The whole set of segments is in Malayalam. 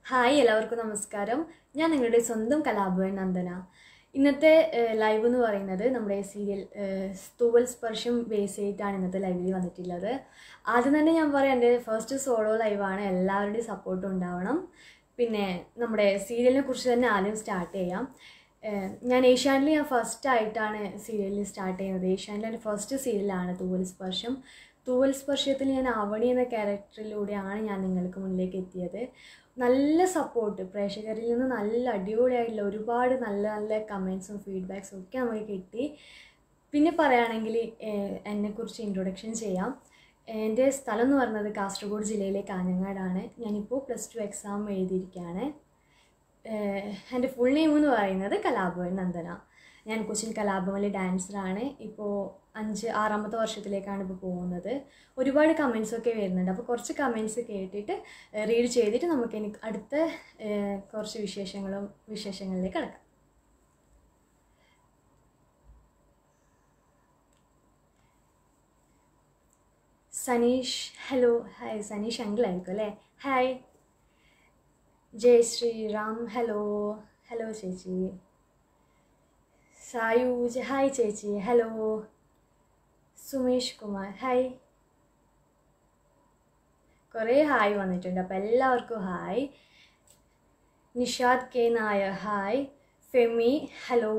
ഹായ് എല്ലാവർക്കും നമസ്കാരം ഞാൻ നിങ്ങളുടെ സ്വന്തം കലാഭവൻ നന്ദന ഇന്നത്തെ ലൈവ് എന്ന് പറയുന്നത് നമ്മുടെ സീരിയൽ തൂവൽ സ്പർശം ബേസ് ചെയ്തിട്ടാണ് ഇന്നത്തെ ലൈവിൽ വന്നിട്ടുള്ളത് ആദ്യം തന്നെ ഞാൻ പറയാം എൻ്റെ ഫസ്റ്റ് സോളോ ലൈവാണ് എല്ലാവരുടെയും സപ്പോർട്ട് ഉണ്ടാവണം പിന്നെ നമ്മുടെ സീരിയലിനെ കുറിച്ച് തന്നെ ആദ്യം സ്റ്റാർട്ട് ചെയ്യാം ഏഹ് ഞാൻ ഏഷ്യാനിൽ ഞാൻ ഫസ്റ്റ് ആയിട്ടാണ് സീരിയലിൽ സ്റ്റാർട്ട് ചെയ്യുന്നത് ഏഷ്യാനിലെ എൻ്റെ ഫസ്റ്റ് സീരിയലാണ് തൂവൽ സ്പർശം തൂവൽ സ്പർശത്തിൽ ഞാൻ ആവണി എന്ന ക്യാരക്ടറിലൂടെയാണ് ഞാൻ നിങ്ങൾക്ക് മുന്നിലേക്ക് എത്തിയത് നല്ല സപ്പോർട്ട് പ്രേക്ഷകരിൽ നിന്ന് നല്ല അടിപൊളിയായിട്ടുള്ള ഒരുപാട് നല്ല നല്ല കമൻസും ഫീഡ്ബാക്സും ഒക്കെ നമുക്ക് കിട്ടി പിന്നെ പറയുകയാണെങ്കിൽ എന്നെക്കുറിച്ച് ഇൻട്രൊഡക്ഷൻ ചെയ്യാം എൻ്റെ സ്ഥലം എന്ന് പറയുന്നത് കാസർഗോഡ് ജില്ലയിലെ കാഞ്ഞങ്ങാടാണ് ഞാനിപ്പോൾ പ്ലസ് ടു എക്സാം എഴുതിയിരിക്കുകയാണ് ഏഹ് എൻ്റെ ഫുൾ നെയിം എന്ന് പറയുന്നത് കലാഭവൻ നന്ദന ഞാൻ കൊച്ചിൻ കലാഭവനിലെ ഡാൻസറാണ് ഇപ്പോൾ അഞ്ച് ആറാമത്തെ വർഷത്തിലേക്കാണ് ഇപ്പോൾ പോകുന്നത് ഒരുപാട് കമൻസ് ഒക്കെ വരുന്നുണ്ട് അപ്പോൾ കുറച്ച് കമൻസ് കേട്ടിട്ട് റീഡ് ചെയ്തിട്ട് നമുക്ക് എനിക്ക് അടുത്ത ഏഹ്, കുറച്ച് വിശേഷങ്ങളും വിശേഷങ്ങളിലേക്ക് കടക്കാം സനീഷ് ഹലോ ഹായ് സനീഷ് അങ്കിളായിരിക്കും അല്ലേ hi Jai Shriram hello hello ചേച്ചി സായൂജ് ഹായ് ചേച്ചി ഹലോ സുമേഷ് കുമാർ ഹായ് കുറേ ഹായ് വന്നിട്ടുണ്ട് അപ്പോൾ എല്ലാവർക്കും hi Nishad K Nair hi Femi hello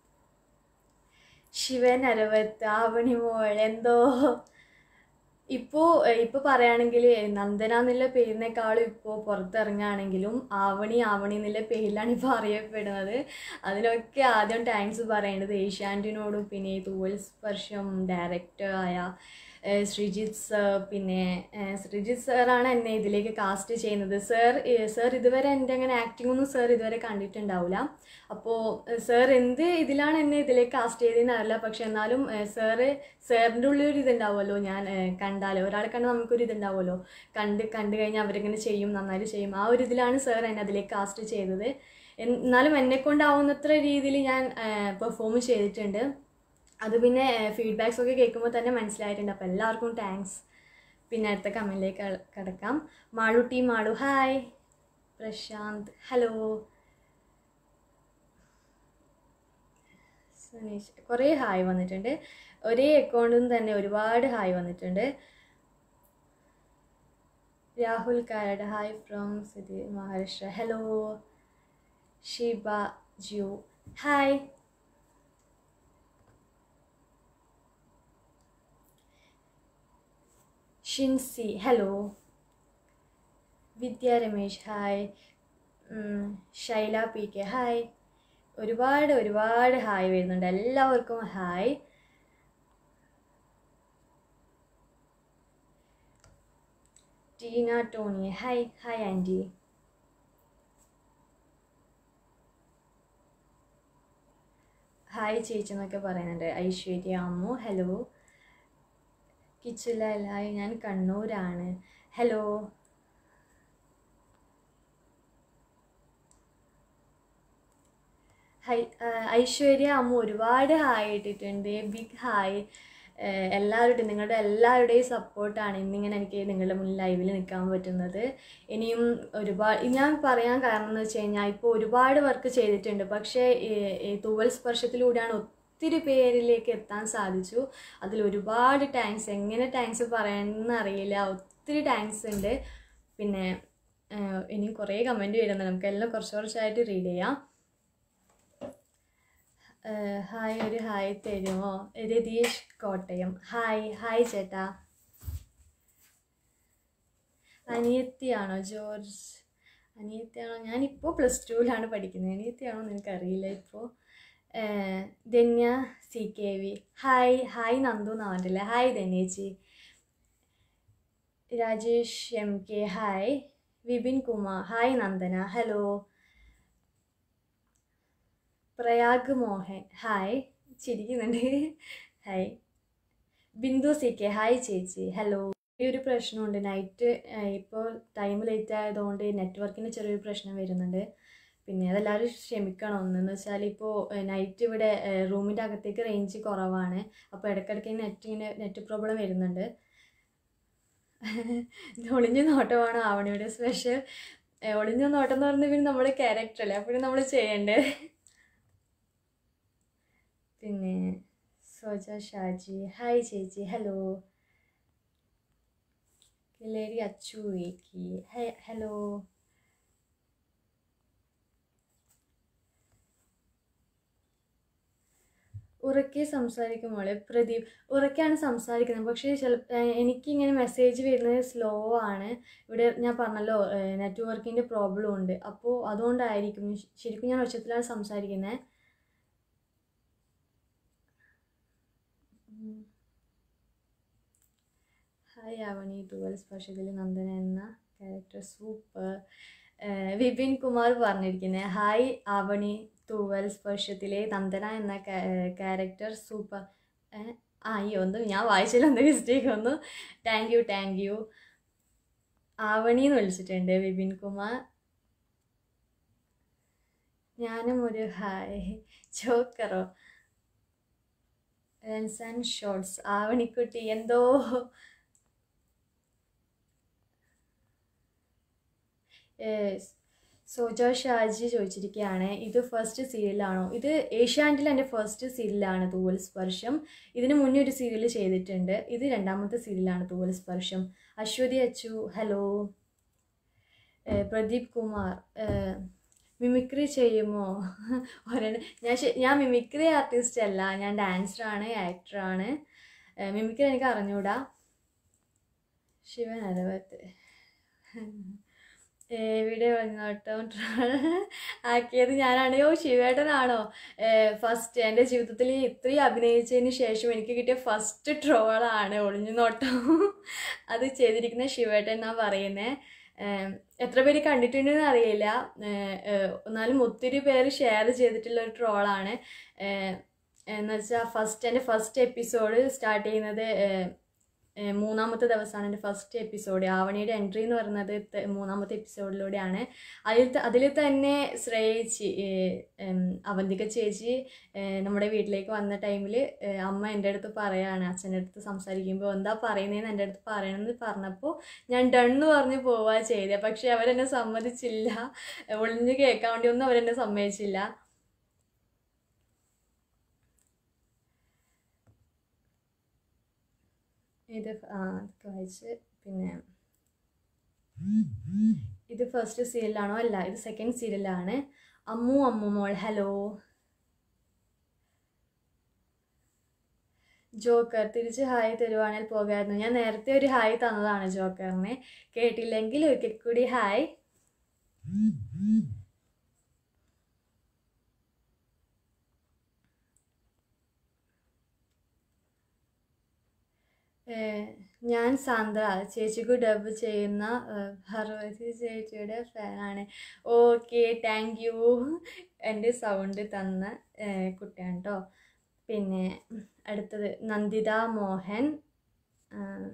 Shivan Aravath ആവണിമോൾ എന്തോ ഇപ്പോൾ ഇപ്പോൾ പറയുകയാണെങ്കിൽ നന്ദന എന്നുള്ള പേരിനേക്കാളും ഇപ്പോൾ പുറത്തിറങ്ങുകയാണെങ്കിലും ആവണി ആവണി എന്നുള്ള പേരിലാണ് ഇപ്പോൾ അറിയപ്പെടുന്നത് അതിനൊക്കെ ആദ്യം താങ്ക്സ് പറയേണ്ടത് ഏഷ്യാൻറ്റിനോടും പിന്നെ ഈ തൂവൽ സ്പർശം ഡയറക്ടറായ ഏഹ് ശ്രീജിത്ത് സർ പിന്നെ ഏഹ് ശ്രീജിത്ത് സാറാണ് എന്നെ ഇതിലേക്ക് കാസ്റ്റ് ചെയ്യുന്നത് സർ സർ ഇതുവരെ എൻ്റെ അങ്ങനെ ആക്ടിംഗ് ഒന്നും സർ ഇതുവരെ കണ്ടിട്ടുണ്ടാവില്ല അപ്പോൾ സർ എന്ത് ഇതിലാണ് എന്നെ ഇതിലേക്ക് കാസ്റ്റ് ചെയ്തതെന്ന് അറിയില്ല പക്ഷെ എന്നാലും സാറ് സാറിൻ്റെ ഉള്ളിൽ ഒരു ഇതുണ്ടാവുമല്ലോ ഞാൻ ഏഹ് കണ്ടാൽ ഒരാളെ കണ്ട് നമുക്കൊരു ഇതുണ്ടാവുമല്ലോ കണ്ട് കണ്ടു കഴിഞ്ഞാൽ അവരിങ്ങനെ ചെയ്യും നന്നായിട്ട് ചെയ്യും ആ ഒരു ഇതിലാണ് സാർ എന്നെ അതിലേക്ക് കാസ്റ്റ് ചെയ്തത് എൻ- എന്നാലും എന്നെ കൊണ്ടാവുന്നത്ര രീതിയിൽ ഞാൻ പെർഫോം ചെയ്തിട്ടുണ്ട് അത് പിന്നെ ഫീഡ്ബാക്സ് ഒക്കെ കേൾക്കുമ്പോൾ തന്നെ മനസ്സിലായിട്ടുണ്ട് അപ്പോൾ എല്ലാവർക്കും താങ്ക്സ് പിന്നെ അടുത്ത കമൻറ്റിലേക്ക് കിടക്കാം Malu T Malu hi Prashanth hello Suneesh കുറേ ഹായ് വന്നിട്ടുണ്ട് ഒരേ അക്കൗണ്ടിൽ നിന്ന് തന്നെ ഒരുപാട് ഹായ് വന്നിട്ടുണ്ട് Rahul Karat hi from city Maharashtra hello Sheeba ജ്യൂ hi Shincy hello Vidya Ramesh hi um, Shaila P K hi ഒരുപാട് ഒരുപാട് ഹായ് വരുന്നുണ്ട് എല്ലാവർക്കും hi Teena Tony hi hi aunty hi ചേച്ചി എന്നൊക്കെ പറയുന്നുണ്ട് ഐശ്വര്യ അമ്മു ഹലോ കിച്ചുല ഹായ് ഞാൻ കണ്ണൂരാണ് ഹലോ ഹായ് ആ, ഐശ്വര്യ അമ്മ ഒരുപാട് ഹായ് ഇട്ടിട്ടുണ്ട് ബിഗ് ഹായ് ഏഹ് എല്ലാവരുടെയും നിങ്ങളുടെ എല്ലാവരുടെയും സപ്പോർട്ടാണ് ഇന്നിങ്ങനെ എനിക്ക് നിങ്ങളുടെ മുന്നിൽ ലൈവിൽ നിൽക്കാൻ പറ്റുന്നത് ഇനിയും ഒരുപാട് ഞാൻ പറയാൻ കാരണം എന്ന് വെച്ച് കഴിഞ്ഞാൽ ഇപ്പോൾ ഒരുപാട് വർക്ക് ചെയ്തിട്ടുണ്ട് പക്ഷേ ഈ ഈ തൂവൽ സ്പർശത്തിലൂടെയാണ് ഒത്തിരി പേരിലേക്ക് എത്താൻ സാധിച്ചു അതിൽ ഒരുപാട് താങ്ക്സ് എങ്ങനെ താങ്ക്സ് പറയണമെന്ന് അറിയില്ല ഒത്തിരി താങ്ക്സ് ഉണ്ട് പിന്നെ ഏഹ് ഇനിയും കുറേ കമൻറ്റ് വരുന്നുണ്ട് നമുക്ക് എല്ലാം കുറച്ച് കുറച്ചായിട്ട് റീഡ് ചെയ്യാം ഏഹ് ഹായ് ഒരു ഹായ് തരുമോ രതീഷ് കോട്ടയം ഹായ് ഹായ് ചേട്ടാ അനിയത്തിയാണോ ജോർജ് അനിയത്തിയാണോ ഞാനിപ്പോൾ പ്ലസ് ടുവിലാണ് പഠിക്കുന്നത് അനിയത്തിയാണോ എന്ന് എനിക്കറിയില്ല ഇപ്പോൾ Dhanya C K V hi hi Nandu എന്നാവണ്ടല്ലേ ഹായ് ധന്യേച്ചി Rajesh M K hi Vipin Kumar hi Nandana hello Prayag Mohan hi ചിരിക്കുന്നുണ്ട് hi Bindu C K hi ചേച്ചി ഹലോ ഈ ഒരു പ്രശ്നമുണ്ട് നൈറ്റ് ഇപ്പോൾ ടൈം ലേറ്റ് ആയതുകൊണ്ട് നെറ്റ്വർക്കിന് ചെറിയൊരു പ്രശ്നം വരുന്നുണ്ട് പിന്നെ അതെല്ലാവരും ക്ഷമിക്കണം ഒന്നെന്ന് വെച്ചാൽ ഇപ്പോൾ നൈറ്റ് ഇവിടെ റൂമിൻ്റെ അകത്തേക്ക് റേഞ്ച് കുറവാണ് അപ്പോൾ ഇടയ്ക്കിടയ്ക്ക് നെറ്റ് ഇങ്ങനെ നെറ്റ് പ്രോബ്ലം വരുന്നുണ്ട് ഒളിഞ്ഞു നോട്ടമാണ് ആവണിയുടെ സ്പെഷ്യൽ ഏ, ഒളിഞ്ഞു നോട്ടം എന്ന് പറഞ്ഞാൽ പിന്നെ നമ്മുടെ ക്യാരക്ടർ അല്ലേ അപ്പോഴും നമ്മൾ ചെയ്യണ്ടേ പിന്നെ സോജ ഷാജി ഹായ് ചേച്ചി ഹലോ കിലേരി അച്ചു ഏക്കി ഹലോ ഉറക്കെ സംസാരിക്കുമ്പോൾ പ്രദീപ് ഉറക്കെയാണ് സംസാരിക്കുന്നത് പക്ഷേ ചില എനിക്കിങ്ങനെ മെസ്സേജ് വരുന്നത് സ്ലോ ആണ് ഇവിടെ ഞാൻ പറഞ്ഞല്ലോ നെറ്റ്വർക്കിൻ്റെ പ്രോബ്ലം ഉണ്ട് അപ്പോൾ അതുകൊണ്ടായിരിക്കും ശ- ശരിക്കും ഞാൻ ഉച്ചത്തിലാണ് സംസാരിക്കുന്നത് ഹായ് ആവണി ട്വൽവ് സ്പർശത്തിൽ നന്ദന എന്ന ക്യാരക്ടർ സൂപ്പർ വിപിൻ കുമാർ പറഞ്ഞിരിക്കുന്നത് ഹായ് ആവണി തൂവൽ സ്പർശത്തിലെ നന്ദന എന്ന ക്യാരക്ടർ സൂപ്പർ ആ അയ്യോ ഒന്ന് ഞാൻ വായിച്ചതിൽ എന്ത് മിസ്റ്റേക്ക് വന്നു thank you thank you Avani എന്ന് വിളിച്ചിട്ടുണ്ട് വിപിൻ കുമാർ ഞാനും ഒരു ഹായ് ജോക്കറോ റെൻസൺ ഷോർട്സ് ആവണിക്കുട്ടി എന്തോ ഏഹ് സോജ ഷാജി ചോദിച്ചിരിക്കുകയാണ് ഇത് ഫസ്റ്റ് സീരിയലാണോ ഇത് ഏഷ്യാനെറ്റിൽ എൻ്റെ ഫസ്റ്റ് സീരിയലാണ് തൂവൽ സ്പർശം ഇതിന് മുന്നേ ഒരു സീരിയൽ ചെയ്തിട്ടുണ്ട് ഇത് രണ്ടാമത്തെ സീരിയലാണ് തൂവൽ സ്പർശം അശ്വതി അച്ചു ഹലോ ഏഹ് പ്രദീപ് കുമാർ ഏഹ് മിമിക്രി ചെയ്യുമോ ഒരെണ്ണം ഞാൻ ശ- ഞാൻ മിമിക്രി ആർട്ടിസ്റ്റ് അല്ല ഞാൻ ഡാൻസറാണ് ആക്ടറാണ് മിമിക്രി എനിക്ക് അറിഞ്ഞൂടാ ശിവൻ അരവത്ത് എവിടെ വന്നോട്ടം ആക്കിയത് ഞാനാണ് ഓ ശിവേട്ടനാണോ ഫസ്റ്റ് എൻ്റെ ജീവിതത്തിൽ ഇത്രയും അഭിനയിച്ചതിന് ശേഷം എനിക്ക് കിട്ടിയ ഫസ്റ്റ് ട്രോളാണ് ഒളിഞ്ഞു നോട്ടം അത് ചെയ്തിരിക്കുന്ന ശിവേട്ടൻ എന്നാ പറയുന്നത് എത്ര പേര് കണ്ടിട്ടുണ്ടെന്ന് അറിയില്ല ഏഹ് ഏഹ് എന്നാലും ഒത്തിരി പേര് ഷെയർ ചെയ്തിട്ടുള്ള ഒരു ട്രോളാണ് എന്ന് വെച്ചാൽ ഫസ്റ്റ് എൻ്റെ ഫസ്റ്റ് എപ്പിസോഡ് സ്റ്റാർട്ട് ചെയ്യുന്നത് ഏഹ് ഏഹ് മൂന്നാമത്തെ ദിവസമാണ് എൻ്റെ ഫസ്റ്റ് എപ്പിസോഡ് ആവണിയുടെ എൻട്രി എന്ന് പറയുന്നത് ത- മൂന്നാമത്തെ എപ്പിസോഡിലൂടെയാണ് അതിൽ ത- അതിൽ തന്നെ ശ്രേയിച്ചി അവന്തിക ചേച്ചി ഏഹ് നമ്മുടെ വീട്ടിലേക്ക് വന്ന ടൈമിൽ അമ്മ എൻ്റെ അടുത്ത് പറയാണ് അച്ഛൻ്റെ അടുത്ത് സംസാരിക്കുമ്പോൾ എന്താ പറയുന്നതെന്ന് എൻ്റെ അടുത്ത് പറയണമെന്ന് പറഞ്ഞപ്പോൾ ഞാൻ ഡണ്ണ് പറഞ്ഞ് പോവുക ചെയ്തത് പക്ഷേ അവരെന്നെ സമ്മതിച്ചില്ല ഒളിഞ്ഞ് കേൾക്കാൻ വേണ്ടി ഒന്നും അവരെന്നെ സമ്മതിച്ചില്ല ഇത് ആ ഇതൊക്കെ വായിച്ച് പിന്നെ ഇത് ഫസ്റ്റ് സീരിയലാണോ അല്ല ഇത് സെക്കൻഡ് സീരിയലാണ് അമ്മു അമ്മു മോൾ ഹലോ ജോക്കർ തിരിച്ച് ഹായ് തരുവാണെങ്കിൽ പോകായിരുന്നു ഞാൻ നേരത്തെ ഒരു ഹായ് തന്നതാണ് ജോക്കറിനെ കേട്ടില്ലെങ്കിൽ ഒരിക്കൽ കൂടി ഹായ് ഏഹ് ഞാൻ സാന്ദ്ര ചേച്ചിക്ക് ഡബ് ചെയ്യുന്ന ഏഹ് പാർവതി ചേച്ചിയുടെ ഫാനാണ് ഓക്കെ താങ്ക് യു എൻ്റെ സൗണ്ട് തന്ന ഏഹ് കുട്ടിയാണ് കേട്ടോ പിന്നെ അടുത്തത് നന്ദിത മോഹൻ ആഹ്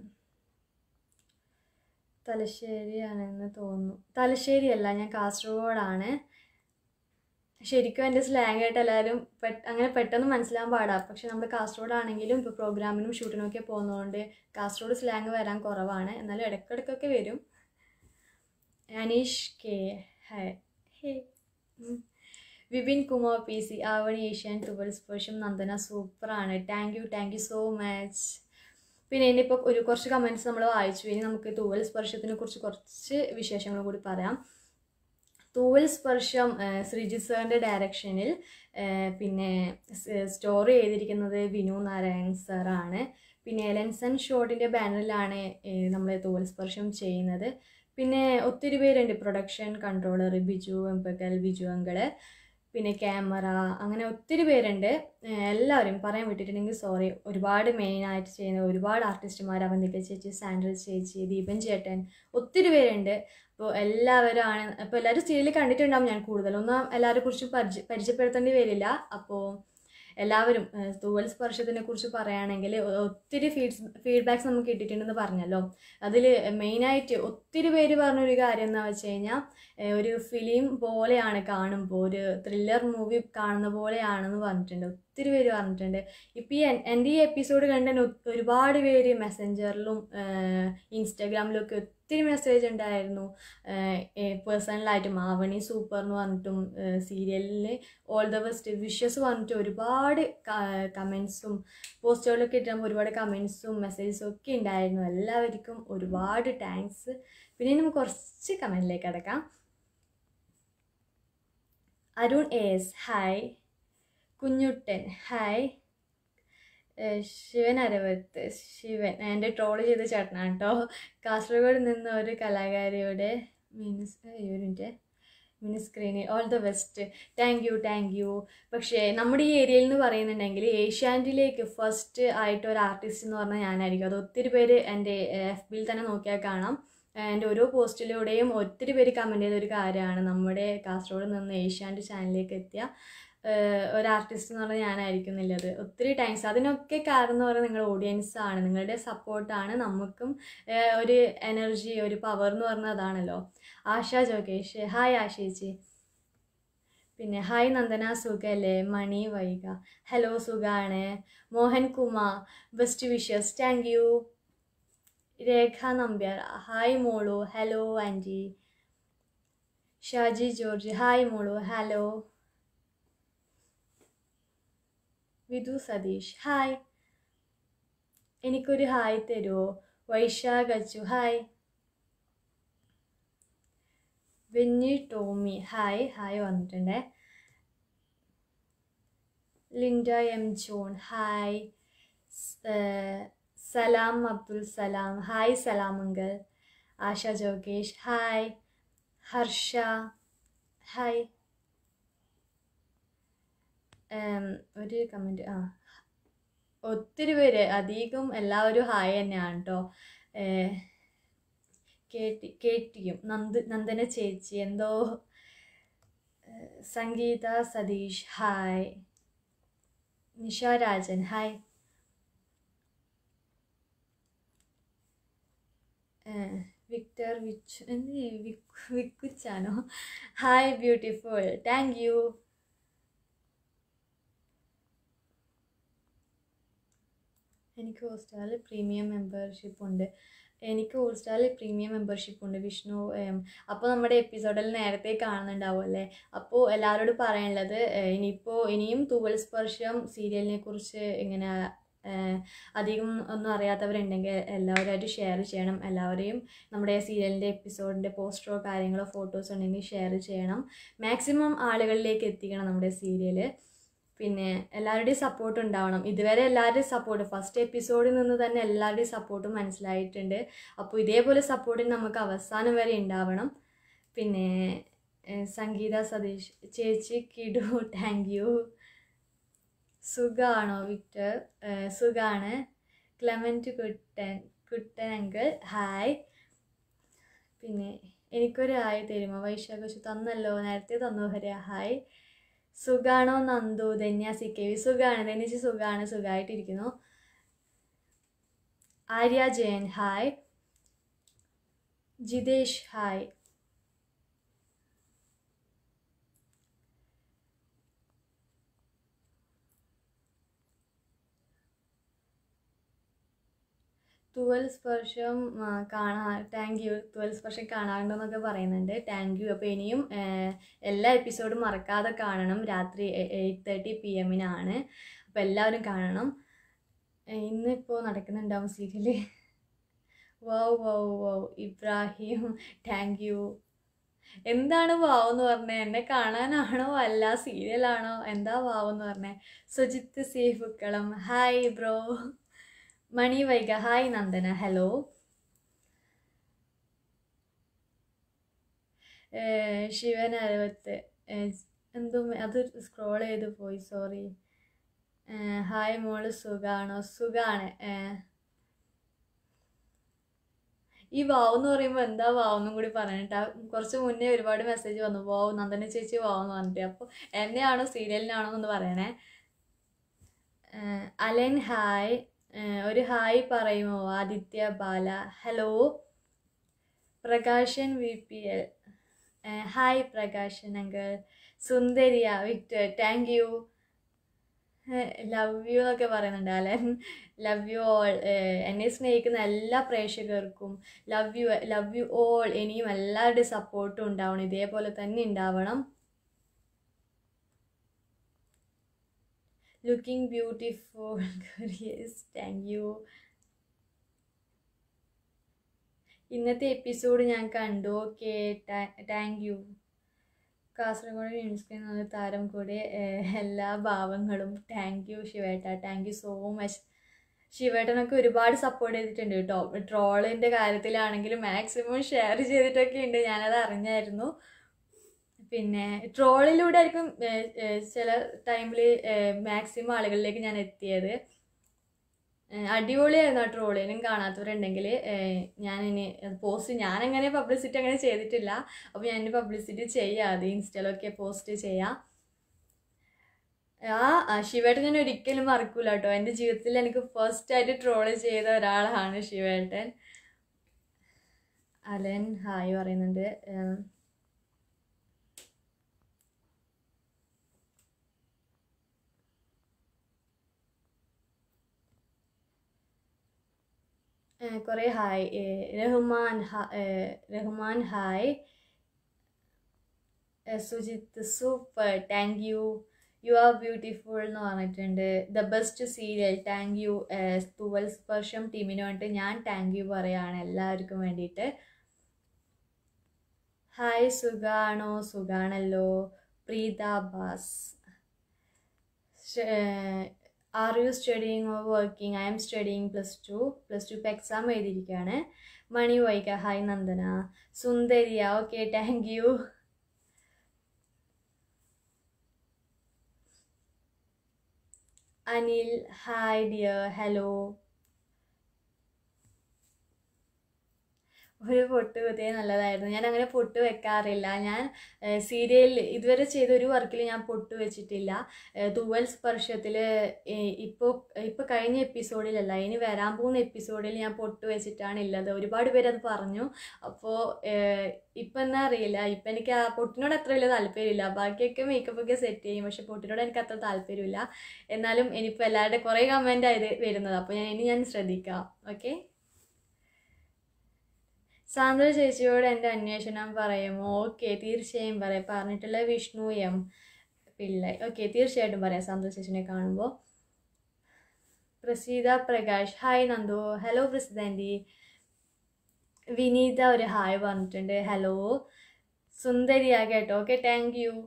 തലശ്ശേരിയാണെന്ന് തോന്നുന്നു തലശ്ശേരിയല്ല ഞാൻ കാസർഗോഡാണ് ശരിക്കും എൻ്റെ സ്ലാങ് ആയിട്ട് എല്ലാവരും പെട്ട് അങ്ങനെ പെട്ടെന്ന് മനസ്സിലാകാൻ പാടാ പക്ഷെ നമ്മൾ കാസർഗോഡ് ആണെങ്കിലും ഇപ്പോൾ പ്രോഗ്രാമിനും ഷൂട്ടിനും ഒക്കെ പോകുന്നതുകൊണ്ട് കാസർഗോഡ് സ്ലാങ് വരാൻ കുറവാണ് എന്നാലും ഇടയ്ക്കിടയ്ക്കൊക്കെ വരും അനീഷ് കെ ഹേ ഹേ ഉം. Vipin Kumar P C Avani Asian Thuval Sparsham Nandana സൂപ്പറാണ് thank you thank you so much പിന്നെ ഇനിയിപ്പോൾ ഒരു കുറച്ച് കമൻറ്റ്സ് നമ്മൾ വായിച്ചു ഇനി നമുക്ക് തൂവൽ സ്പർശത്തിനെ കുറിച്ച് കുറച്ച് വിശേഷങ്ങൾ കൂടി പറയാം തൂവൽ സ്പർശം ഏഹ്, ശ്രീജിത്ത് സാറിൻ്റെ ഡയറക്ഷനിൽ ഏഹ്, പിന്നെ സ്റ്റോറി ചെയ്തിരിക്കുന്നത് വിനു നാരായൺ സാറാണ് പിന്നെ എലൻസൺ ഷോട്ടിൻ്റെ ബാനറിലാണ് നമ്മൾ തൂവൽ സ്പർശം ചെയ്യുന്നത് പിന്നെ ഒത്തിരി പേരുണ്ട് production controller Biju Embakkal Biju uncle പിന്നെ ക്യാമറ അങ്ങനെ ഒത്തിരി പേരുണ്ട് ഏഹ് എല്ലാവരും പറയാൻ വിട്ടിട്ടുണ്ടെങ്കിൽ സോറി ഒരുപാട് മെയിനായിട്ട് ചെയ്യുന്ന ഒരുപാട് ആർട്ടിസ്റ്റുമാർ അവന്തിക ചേച്ചി സാൻഡ്ര ചേച്ചി ദീപൻ ചേട്ടൻ ഒത്തിരി പേരുണ്ട് അപ്പോൾ എല്ലാവരും ആണ് അപ്പോൾ എല്ലാവരും സീരിയൽ കണ്ടിട്ടുണ്ടാവും ഞാൻ കൂടുതലൊന്നും എല്ലാവരെ കുറിച്ച് പരിചയ പരിചയപ്പെടുത്തേണ്ടി വരില്ല അപ്പോൾ എല്ലാവരും ഏഹ്, തൂവൽ സ്പർശത്തിനെ കുറിച്ച് പറയുകയാണെങ്കിൽ ഒത്തിരി ഫീഡ്സ് ഫീഡ്ബാക്സ് നമുക്ക് കിട്ടിയിട്ടുണ്ടെന്ന് പറഞ്ഞല്ലോ അതിൽ മെയിനായിട്ട് ഒത്തിരി പേര് പറഞ്ഞൊരു കാര്യം എന്താ വെച്ച് കഴിഞ്ഞാൽ ഏഹ്, ഒരു ഫിലിം പോലെയാണ് കാണുമ്പോൾ ഒരു ത്രില്ലർ മൂവി കാണുന്ന പോലെയാണെന്ന് പറഞ്ഞിട്ടുണ്ട് ഒത്തിരി പേര് പറഞ്ഞിട്ടുണ്ട് ഇപ്പം ഈ എൻ്റെ ഈ എപ്പിസോഡ് കണ്ട് തന്നെ ഒ- ഒരുപാട് പേര് മെസ്സഞ്ചറിലും ഇൻസ്റ്റാഗ്രാമിലും ഒക്കെ ഒത്തിരി മെസ്സേജ് ഉണ്ടായിരുന്നു പേഴ്സണലായിട്ട് മാവണി സൂപ്പർ എന്ന് പറഞ്ഞിട്ടും സീരിയലിൽ ഓൾ ദ ബെസ്റ്റ് വിഷസ് പറഞ്ഞിട്ട് ഒരുപാട് കമൻസും പോസ്റ്റുകളിലൊക്കെ ഇട്ടുമ്പോൾ ഒരുപാട് കമൻസും മെസ്സേജസും ഒക്കെ ഉണ്ടായിരുന്നു എല്ലാവർക്കും ഒരുപാട് താങ്ക്സ് പിന്നെ നമുക്ക് കുറച്ച് കമൻറ്റിലേക്ക് കിടക്കാം Arun S hi Kunjuttan hi ഏഹ് ശിവൻ അരവത്ത് ശിവൻ എൻ്റെ ട്രോൾ ചെയ്ത ചേട്ടനാണ് കേട്ടോ കാസർഗോഡ് നിന്ന് ഒരു കലാകാരിയുടെ മിനിസ് യൂണിറ്റ് മിനി സ്ക്രീനിൽ all the best thank you thank you പക്ഷേ നമ്മുടെ ഈ ഏരിയയിൽ എന്ന് പറയുന്നുണ്ടെങ്കിൽ ഏഷ്യാനെറ്റിലേക്ക് ഫസ്റ്റ് ആയിട്ട് ഒരു ആർട്ടിസ്റ്റ് എന്ന് പറഞ്ഞാൽ ഞാനായിരിക്കും അത് ഒത്തിരി പേര് എൻ്റെ എഫ് ബിയിൽ തന്നെ നോക്കിയാൽ കാണാം എൻ്റെ ഓരോ പോസ്റ്റിലൂടെയും ഒത്തിരി പേര് കമൻറ്റ് ചെയ്ത ഒരു കാര്യമാണ് നമ്മുടെ കാസർഗോഡ് നിന്ന് ഏഷ്യാൻ്റെ ചാനലിലേക്ക് എത്തിയ ഏഹ് ഒരു ആർട്ടിസ്റ്റ് എന്ന് പറഞ്ഞാൽ ഞാനായിരിക്കുന്നില്ലത് ഒത്തിരി ടൈംസ് അതിനൊക്കെ കാരണം എന്ന് പറയുന്നത് നിങ്ങളുടെ ഓഡിയൻസ് ആണ് നിങ്ങളുടെ സപ്പോർട്ടാണ് നമുക്കും ഏഹ് ഒരു എനർജി ഒരു പവർ എന്ന് പറഞ്ഞാൽ അതാണല്ലോ ആശ ജോഗേഷ് ഹായ് ആശേച്ചി പിന്നെ ഹായ് നന്ദന സുഖല്ലേ മണി വൈക ഹലോ സുഖാണ് Mohan Kumar best wishes thank you Rekha Nambiar hi മോളു hello aunty Shaji George hi മോളു ഹലോ വിധു സതീഷ് ഹായ് എനിക്കൊരു ഹായ് തരുമോ Vaishakh Achu hi Venny Tomy hi hi വന്നിട്ടുണ്ട് ലിൻഡ എം ജോൺ ഹായ് സ്- ഏഹ് സലാം അബ്ദുൽ സലാം ഹായ് സലാം അങ്കിൾ ആശ ജോഗേഷ് ഹായ് ഹർഷ ഹായ് ഉം, ഒരു കമൻറ്റ് ആ ഒത്തിരി പേര് അധികം എല്ലാവരും ഹായ് തന്നെയാണ് കേട്ടോ കേട്ടി കേട്ടിയും നന്ദ് നന്ദന ചേച്ചി എന്തോ ഏഹ്, സംഗീത സതീഷ് ഹായ് നിഷ രാജൻ ഹായ് ഏഹ്, വിക്ടർ വിച്ച് എന്ത് വിക്കു വിക്കുച്ചാനോ ഹായ് ബ്യൂട്ടിഫുൾ താങ്ക് യു എനിക്ക് ഹോട്ട്സ്റ്റാറിൽ പ്രീമിയം മെമ്പർഷിപ്പ് ഉണ്ട് എനിക്ക് ഹോട്ട്സ്റ്റാറിൽ പ്രീമിയം മെമ്പർഷിപ്പ് ഉണ്ട് വിഷ്ണു അപ്പോൾ നമ്മുടെ എപ്പിസോഡിൽ നേരത്തെ കാണുന്നുണ്ടാവും അല്ലേ അപ്പോൾ എല്ലാവരോടും പറയാനുള്ളത് ഏഹ്, ഇനിയിപ്പോൾ ഇനിയും തൂവൽ സ്പർശം സീരിയലിനെ കുറിച്ച് ഇങ്ങനെ ഏഹ്, അധികം ഒന്നും അറിയാത്തവരുണ്ടെങ്കിൽ എല്ലാവരുമായിട്ട് ഷെയർ ചെയ്യണം എല്ലാവരെയും നമ്മുടെ സീരിയലിൻ്റെ എപ്പിസോഡിൻ്റെ പോസ്റ്ററോ കാര്യങ്ങളോ ഫോട്ടോസോ ഉണ്ടെങ്കിൽ ഷെയർ ചെയ്യണം മാക്സിമം ആളുകളിലേക്ക് എത്തിക്കണം നമ്മുടെ സീരിയൽ പിന്നെ എല്ലാവരുടെയും സപ്പോർട്ട് ഉണ്ടാവണം ഇതുവരെ എല്ലാവരുടെയും സപ്പോർട്ട് ഫസ്റ്റ് എപ്പിസോഡിൽ നിന്ന് തന്നെ എല്ലാവരുടെയും സപ്പോർട്ടും മനസ്സിലായിട്ടുണ്ട് അപ്പോൾ ഇതേപോലെ സപ്പോർട്ടിന് നമുക്ക് അവസാനം വരെ ഉണ്ടാവണം പിന്നെ ഏഹ്, സംഗീത സതീഷ് ചേച്ചി കിടു താങ്ക് യു സുഖാണോ വിക്ടർ ഏഹ്, സുഖാണ് ക്ലെമൻറ്റ് കുട്ടൻ കുട്ടൻ അങ്കിൾ ഹായ് പിന്നെ എനിക്കൊരു ഹായ് തരുമോ വൈശാഖ തന്നല്ലോ നേരത്തെ തന്നു ഹരിയ ഹായ് സുഖാണോ Nandu Dhanya C K V സുഖാണ് ധന്യച്ച് സുഖാണ് സുഖമായിട്ടിരിക്കുന്നു ആര്യ ജയൻ ഹായ് ജിതേഷ് ഹായ് തുവൽ സ്പർശം ആ, കാണാ താങ്ക് യു തുവൽ സ്പർശം കാണാറുണ്ടെന്നൊക്കെ പറയുന്നുണ്ട് താങ്ക് യു അപ്പോൾ ഇനിയും ഏഹ്, എല്ലാ എപ്പിസോഡും മറക്കാതെ കാണണം രാത്രി എയ്റ്റ് തേർട്ടി പി എമ്മിനാണ് അപ്പോൾ എല്ലാവരും കാണണം ഏഹ്, ഇന്നിപ്പോൾ നടക്കുന്നുണ്ടാവും serial wow wow wow Ibrahim thank you എന്താണ് വാവ് എന്ന് പറഞ്ഞത് എന്നെ കാണാനാണോ അല്ല സീരിയലാണോ എന്താ വാവ് എന്ന് പറഞ്ഞത് സുജിത്ത് സി ഫുക്കളം hi bro Mani Vaiga hi Nandana hello Shivan Aravath ഏഹ്, എന്തോ മെ- അത് സ്ക്രോൾ ചെയ്ത് പോയി സോറി ഹായ് മോള് സുഖാണോ സുഖാണ് ഏഹ്, ഈ വാവ് എന്ന് പറയുമ്പോൾ എന്താ വാവ് എന്നും കൂടി പറഞ്ഞിട്ട് കുറച്ച് മുന്നേ ഒരുപാട് മെസ്സേജ് വന്നു വാവ് നന്ദന ചേച്ചി വാവ് എന്ന് പറഞ്ഞിട്ട് അപ്പോൾ എന്നെയാണോ സീരിയലിനാണോ എന്ന് പറയണേ ഏഹ്, അലൻ ഹായ് ഏഹ്, ഒരു ഹായ് പറയുമോ Aditya Bala hello Prakashan V P L hi Prakashan uncle സുന്ദരിയ Victor thank you love you എന്നൊക്കെ പറയുന്നുണ്ട് അലൻ ലവ് യു ഓൾ എന്നെ സ്നേഹിക്കുന്ന എല്ലാ പ്രേക്ഷകർക്കും love you love you all ഇനിയും എല്ലാവരുടെയും സപ്പോർട്ടും ഉണ്ടാവണം ഇതേപോലെ തന്നെ ഉണ്ടാവണം looking beautiful yes thank you ഇന്നത്തെ എപ്പിസോഡ് ഞാൻ കണ്ടു ഓക്കെ താങ്ക് യു കാസർഗോഡ് യൂണിസ്ക്രീൻ എന്ന താരം കൂടെ ഏഹ്, എല്ലാ ഭാവങ്ങളും താങ്ക് യു ശിവേട്ട താങ്ക് യു സോ മച്ച് ശിവേട്ടനൊക്കെ ഒരുപാട് സപ്പോർട്ട് ചെയ്തിട്ടുണ്ട് കേട്ടോ ട്രോളിൻ്റെ കാര്യത്തിലാണെങ്കിലും മാക്സിമം ഷെയർ ചെയ്തിട്ടൊക്കെ ഉണ്ട് ഞാനത് അറിഞ്ഞായിരുന്നു പിന്നെ ട്രോളിലൂടെ ആയിരിക്കും ഏഹ്, ഏഹ്, ചില ടൈമിൽ മാക്സിമം ആളുകളിലേക്ക് ഞാൻ എത്തിയത് ഏഹ്, അടിപൊളിയായിരുന്നു ആ ട്രോളിനും കാണാത്തവരുണ്ടെങ്കിൽ ഞാൻ ഇനി പോസ്റ്റ് ഞാനങ്ങനെ പബ്ലിസിറ്റി അങ്ങനെ ചെയ്തിട്ടില്ല അപ്പോൾ ഞാൻ പബ്ലിസിറ്റി ചെയ്യാം അത് ഇൻസ്റ്റയിലൊക്കെ പോസ്റ്റ് ചെയ്യാം ആ ആ, ശിവേട്ടൻ ഞാൻ ഒരിക്കലും മറക്കൂല കേട്ടോ എൻ്റെ ജീവിതത്തിൽ എനിക്ക് ഫസ്റ്റ് ആയിട്ട് ട്രോള് ചെയ്ത ഒരാളാണ് ശിവേട്ടൻ അലൻ ഹായ് പറയുന്നുണ്ട് ഏം, ഏഹ്, കുറേ ഹായ് ഏഹ്, റഹ്മാൻ ഹ- ഏഹ്, റഹ്മാൻ ഹായ് ഏഹ്, Sujith super thank you you are beautiful എന്ന് പറഞ്ഞിട്ടുണ്ട് the best serial thank you Thooval Sparsham ടീമിന് വേണ്ടിയിട്ട് ഞാൻ താങ്ക് യു പറയാണ് എല്ലാവർക്കും വേണ്ടിയിട്ട് ഹായ് സുഖാണോ സുഖാണല്ലോ പ്രീത ബാസ് are you studying or working I am studying plus two plus two ഇപ്പോൾ എക്സാം എഴുതിയിരിക്കുകയാണ് മണി വൈക ഹായ് നന്ദന സുന്ദരിയ okay thank you Anil hi dear hello ഒരു പൊട്ട് കുത്തിയ നല്ലതായിരുന്നു ഞാൻ അങ്ങനെ പൊട്ട് വെക്കാറില്ല ഞാൻ സീരിയൽ ഇതുവരെ ചെയ്ത ഒരു വർക്കിൽ ഞാൻ പൊട്ട് വെച്ചിട്ടില്ല ഏഹ് തൂവൽ സ്പർശത്തിൽ ഇപ്പോൾ ഇപ്പോൾ കഴിഞ്ഞ എപ്പിസോഡിലല്ല ഇനി വരാൻ പോകുന്ന എപ്പിസോഡിൽ ഞാൻ പൊട്ട് വെച്ചിട്ടാണ് ഉള്ളത് ഒരുപാട് പേര് അത് പറഞ്ഞു അപ്പോൾ ഇപ്പം എന്നാ അറിയില്ല ഇപ്പം എനിക്ക് ആ പൊട്ടിനോട് അത്ര വലിയ താല്പര്യമില്ല ബാക്കിയൊക്കെ മേക്കപ്പ് ഒക്കെ സെറ്റ് ചെയ്യും പക്ഷെ പൊട്ടിനോട് എനിക്ക് അത്ര താല്പര്യമില്ല എന്നാലും ഇനിയിപ്പോൾ എല്ലാവരുടെ കുറേ കമൻ്റ് ആയത് വരുന്നത് അപ്പോൾ ഞാൻ ഇനി ഞാൻ ശ്രദ്ധിക്കാം ഓക്കെ സാന്ദ്ര ചേച്ചിയോട് എൻ്റെ അന്വേഷണം പറയുമോ ഓക്കെ തീർച്ചയായും പറയാം പറഞ്ഞിട്ടുള്ള വിഷ്ണു എം പിള്ളை ഓക്കെ തീർച്ചയായിട്ടും പറയാം സാന്ദ്ര ചേച്ചിനെ കാണുമ്പോൾ പ്രസീത പ്രകാശ് ഹായ് നന്ദു ഹലോ പ്രസിഡൻറ്റി വിനീത ഒരു ഹായ് പറഞ്ഞിട്ടുണ്ട് ഹലോ സുന്ദരിയാ കേട്ടോ okay thank you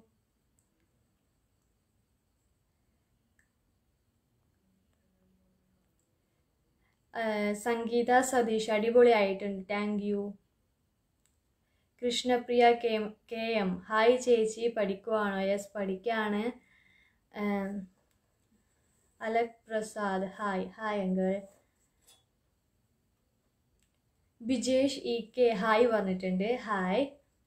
Sangeetha Satheesh അടിപൊളിയായിട്ടുണ്ട് thank you Krishnapriya K K M hi ചേച്ചി പഠിക്കുവാണോ യെസ് പഠിക്കുകയാണ് Alak Prasad hi hi uncle Bijesh E K hi പറഞ്ഞിട്ടുണ്ട് ഹായ്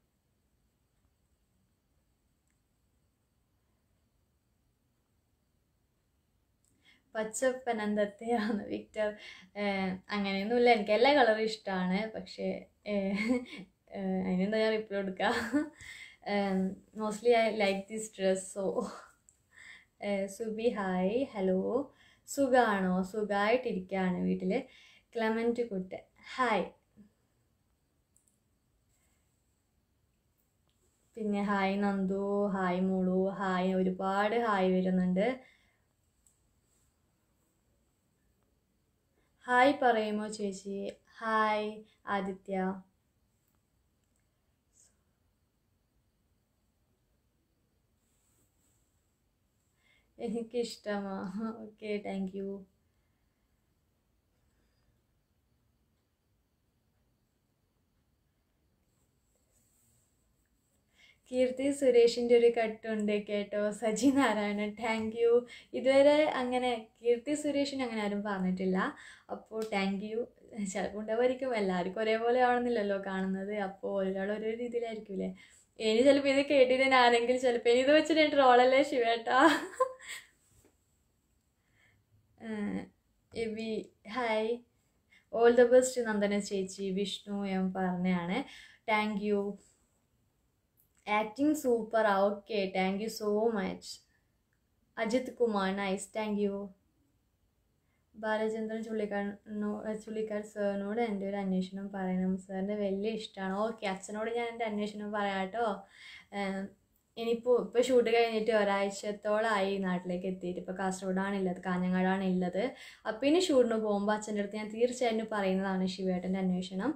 പച്ചപ്പനന്തത്തെയാണ് വിക്ടർ അങ്ങനെയൊന്നുമില്ല എനിക്ക് എല്ലാ കളറും ഇഷ്ടമാണ് പക്ഷേ അതിനെന്താ ഞാൻ റിപ്ലൈ കൊടുക്കുക mostly I like this dress so Subi hi hello സുഖാണോ സുഖമായിട്ടിരിക്കുകയാണ് വീട്ടിൽ ക്ലമൻറ്റ് കുട്ടൻ ഹായ് പിന്നെ ഹായ് നന്ദു ഹായ് മുളു ഹായ് ഒരുപാട് ഹായ് വരുന്നുണ്ട് ഹായ് പറയുമോ ചേച്ചി ഹായ് ആദിത്യ എനിക്കിഷ്ടമാ ഓക്കെ താങ്ക് യു കീർത്തി സുരേഷിൻ്റെ ഒരു കട്ടുണ്ട് കേട്ടോ സജി നാരായണൻ താങ്ക് യു ഇതുവരെ അങ്ങനെ കീർത്തി സുരേഷിന് അങ്ങനെ ആരും പറഞ്ഞിട്ടില്ല അപ്പോൾ താങ്ക് യു ചിലപ്പോൾ ഉണ്ടാവുമായിരിക്കും എല്ലാവർക്കും ഒരേപോലെ ആവണമെന്നില്ലല്ലോ കാണുന്നത് അപ്പോൾ ഒരാൾ ഓരോ രീതിയിലായിരിക്കില്ലേ ഇനി ചിലപ്പോൾ ഇത് കേട്ടിട്ട് ഞാൻ ആരെങ്കിലും ചിലപ്പോൾ ഇനി ഇത് വെച്ചിട്ട് ട്രോളല്ലേ ശിവേട്ടാ Abi hi all the best Nandana ചേച്ചി വിഷ്ണു എം പറഞ്ഞാണ് താങ്ക് യു ആക്ടിങ് സൂപ്പറാ okay thank you so much Ajith Kumar nice thank you Balachandran ചുള്ളിക്കാടിനോ ചുള്ളിക്കാട് സാറിനോട് എൻ്റെ ഒരു അന്വേഷണം പറയണം സാറിന് വലിയ ഇഷ്ടമാണ് ഓക്കെ അച്ഛനോട് ഞാൻ എൻ്റെ അന്വേഷണം പറയാം കേട്ടോ ഇനിയിപ്പോൾ ഇപ്പോൾ ഷൂട്ട് കഴിഞ്ഞിട്ട് ഒരാഴ്ചത്തോളമായി നാട്ടിലേക്ക് എത്തിയിട്ട് ഇപ്പോൾ കാസർഗോഡാണ് ഉള്ളത് കാഞ്ഞങ്ങാടാണ് ഉള്ളത് അപ്പോൾ ഇനി ഷൂട്ടിന് പോകുമ്പോൾ അച്ഛൻ്റെ അടുത്ത് ഞാൻ തീർച്ചയായിട്ടും പറയുന്നതാണ് ശിവേട്ടൻ്റെ അന്വേഷണം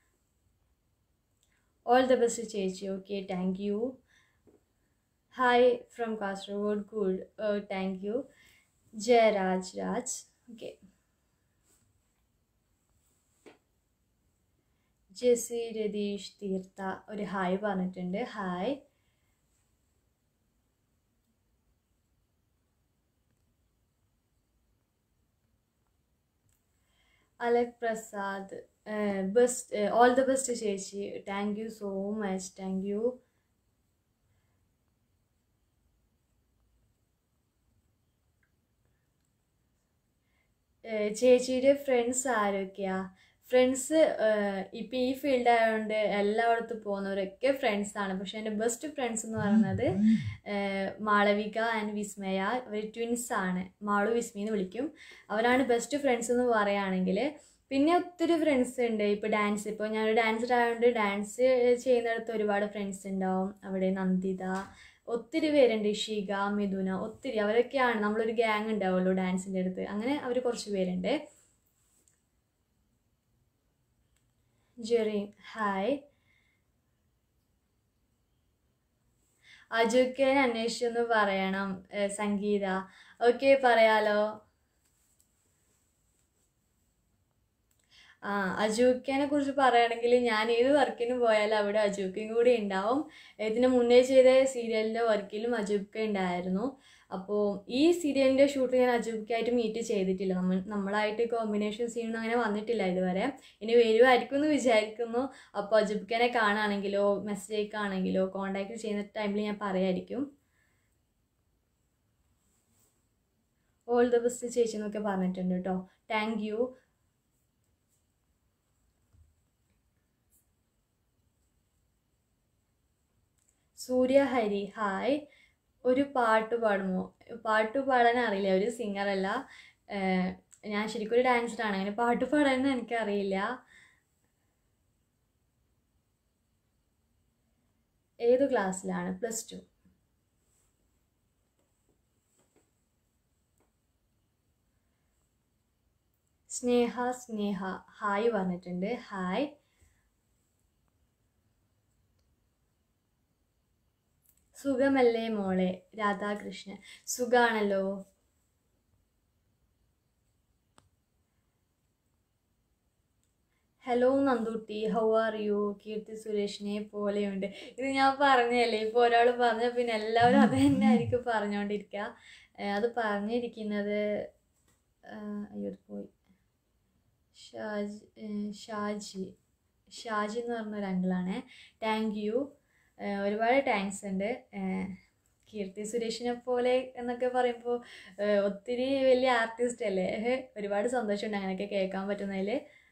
ഓൾ ദ ബെസ്റ്റ് ചേച്ചി okay thank you hi from Kasaragod good thank you Jayaraj Raj okay Jessy Ratheesh തീർത്ത ഒരു ഹായ് പറഞ്ഞിട്ടുണ്ട് hi Alak Prasad best all the best ചേച്ചി thank you so much thank you ചേച്ചിയുടെ ഫ്രണ്ട്സ് ആരൊക്കെയാ ഫ്രണ്ട്സ് ഇപ്പം ഈ ഫീൽഡ് ആയതുകൊണ്ട് എല്ലായിടത്തും പോകുന്നവരൊക്കെ ഫ്രണ്ട്സാണ് പക്ഷെ എൻ്റെ ബെസ്റ്റ് ഫ്രണ്ട്സ് എന്ന് പറയുന്നത് മാളവിക ആൻഡ് വിസ്മയ അവർ ട്വിൻസ് ആണ് മാളു വിസ്മി എന്ന് വിളിക്കും അവരാണ് ബെസ്റ്റ് ഫ്രണ്ട്സ് എന്ന് പറയുകയാണെങ്കിൽ പിന്നെ ഒത്തിരി ഫ്രണ്ട്സ് ഉണ്ട് ഇപ്പോൾ ഡാൻസ് ഇപ്പോൾ ഞാനൊരു ഡാൻസർ ആയതുകൊണ്ട് ഡാൻസ് ചെയ്യുന്നിടത്ത് ഒരുപാട് ഫ്രണ്ട്സ് ഉണ്ടാവും അവിടെ നന്ദിത ഒത്തിരി പേരുണ്ട് ഇഷിക മിഥുന ഒത്തിരി അവരൊക്കെയാണ് നമ്മളൊരു ഗ്യാങ് ഉണ്ടാവുമല്ലോ ഡാൻസിൻ്റെ അടുത്ത് അങ്ങനെ അവർ കുറച്ച് പേരുണ്ട് ജെറി ഹായ് അജുക്കെ അന്വേഷിച്ചൊന്ന് പറയണം സംഗീത ഓക്കെ പറയാലോ ആ അജൂക്കേനെ കുറിച്ച് പറയുകയാണെങ്കിൽ ഞാൻ ഏത് വർക്കിന് പോയാലും അവിടെ അജൂക്കയും കൂടി ഉണ്ടാവും ഇതിന് മുന്നേ ചെയ്ത സീരിയലിൻ്റെ വർക്കിലും അജൂക്ക ഉണ്ടായിരുന്നു അപ്പോൾ ഈ സീരിയലിൻ്റെ ഷൂട്ട് ഞാൻ അജൂക്കായിട്ട് മീറ്റ് ചെയ്തിട്ടില്ല നമ്മൾ നമ്മളായിട്ട് കോമ്പിനേഷൻ സീനൊന്നും അങ്ങനെ വന്നിട്ടില്ല ഇതുവരെ ഇനി വരുമായിരിക്കും എന്ന് വിചാരിക്കുന്നു അപ്പോൾ അജൂബിക്കനെ കാണുകയാണെങ്കിലോ മെസ്സേജ് അയക്കുകയാണെങ്കിലോ കോണ്ടാക്ട് ചെയ്യുന്ന ടൈമിൽ ഞാൻ പറയായിരിക്കും ഓൾ ദ ബെസ്റ്റ് ചേച്ചി എന്നൊക്കെ പറഞ്ഞിട്ടുണ്ട് കേട്ടോ thank you Surya Hari hi ഒരു പാട്ട് പാടുമോ പാട്ട് പാടാൻ അറിയില്ല ഒരു സിംഗറല്ല ഞാൻ ശരിക്കും ഒരു ഡാൻസറാണ് അങ്ങനെ പാട്ട് പാടാൻ എനിക്കറിയില്ല ഏത് ക്ലാസ്സിലാണ് plus two Sneha Sneha hi പറഞ്ഞിട്ടുണ്ട് ഹായ് സുഖമല്ലേ മോളെ രാധാകൃഷ്ണൻ സുഖാണല്ലോ hello Nandutty how are you Keerthi സുരേഷിനെ പോലെയുണ്ട് ഇത് ഞാൻ പറഞ്ഞല്ലേ ഇപ്പോൾ ഒരാൾ പറഞ്ഞ പിന്നെ എല്ലാവരും അത് തന്നെ ആയിരിക്കും പറഞ്ഞുകൊണ്ടിരിക്കുക അത് പറഞ്ഞിരിക്കുന്നത് അയ്യോ പോയി ഷാജി ഷാജി ഷാജി എന്ന് പറഞ്ഞ ഒരു അങ്കിളാണ് താങ്ക് യു ഒരുപാട് താങ്ക്സ് ഉണ്ട് കീർത്തി സുരേഷിനെ പോലെ എന്നൊക്കെ പറയുമ്പോൾ ഒത്തിരി വലിയ ആർട്ടിസ്റ്റ് അല്ലേ ഒരുപാട് സന്തോഷമുണ്ട് അങ്ങനെയൊക്കെ കേൾക്കാൻ പറ്റുന്നതിൽ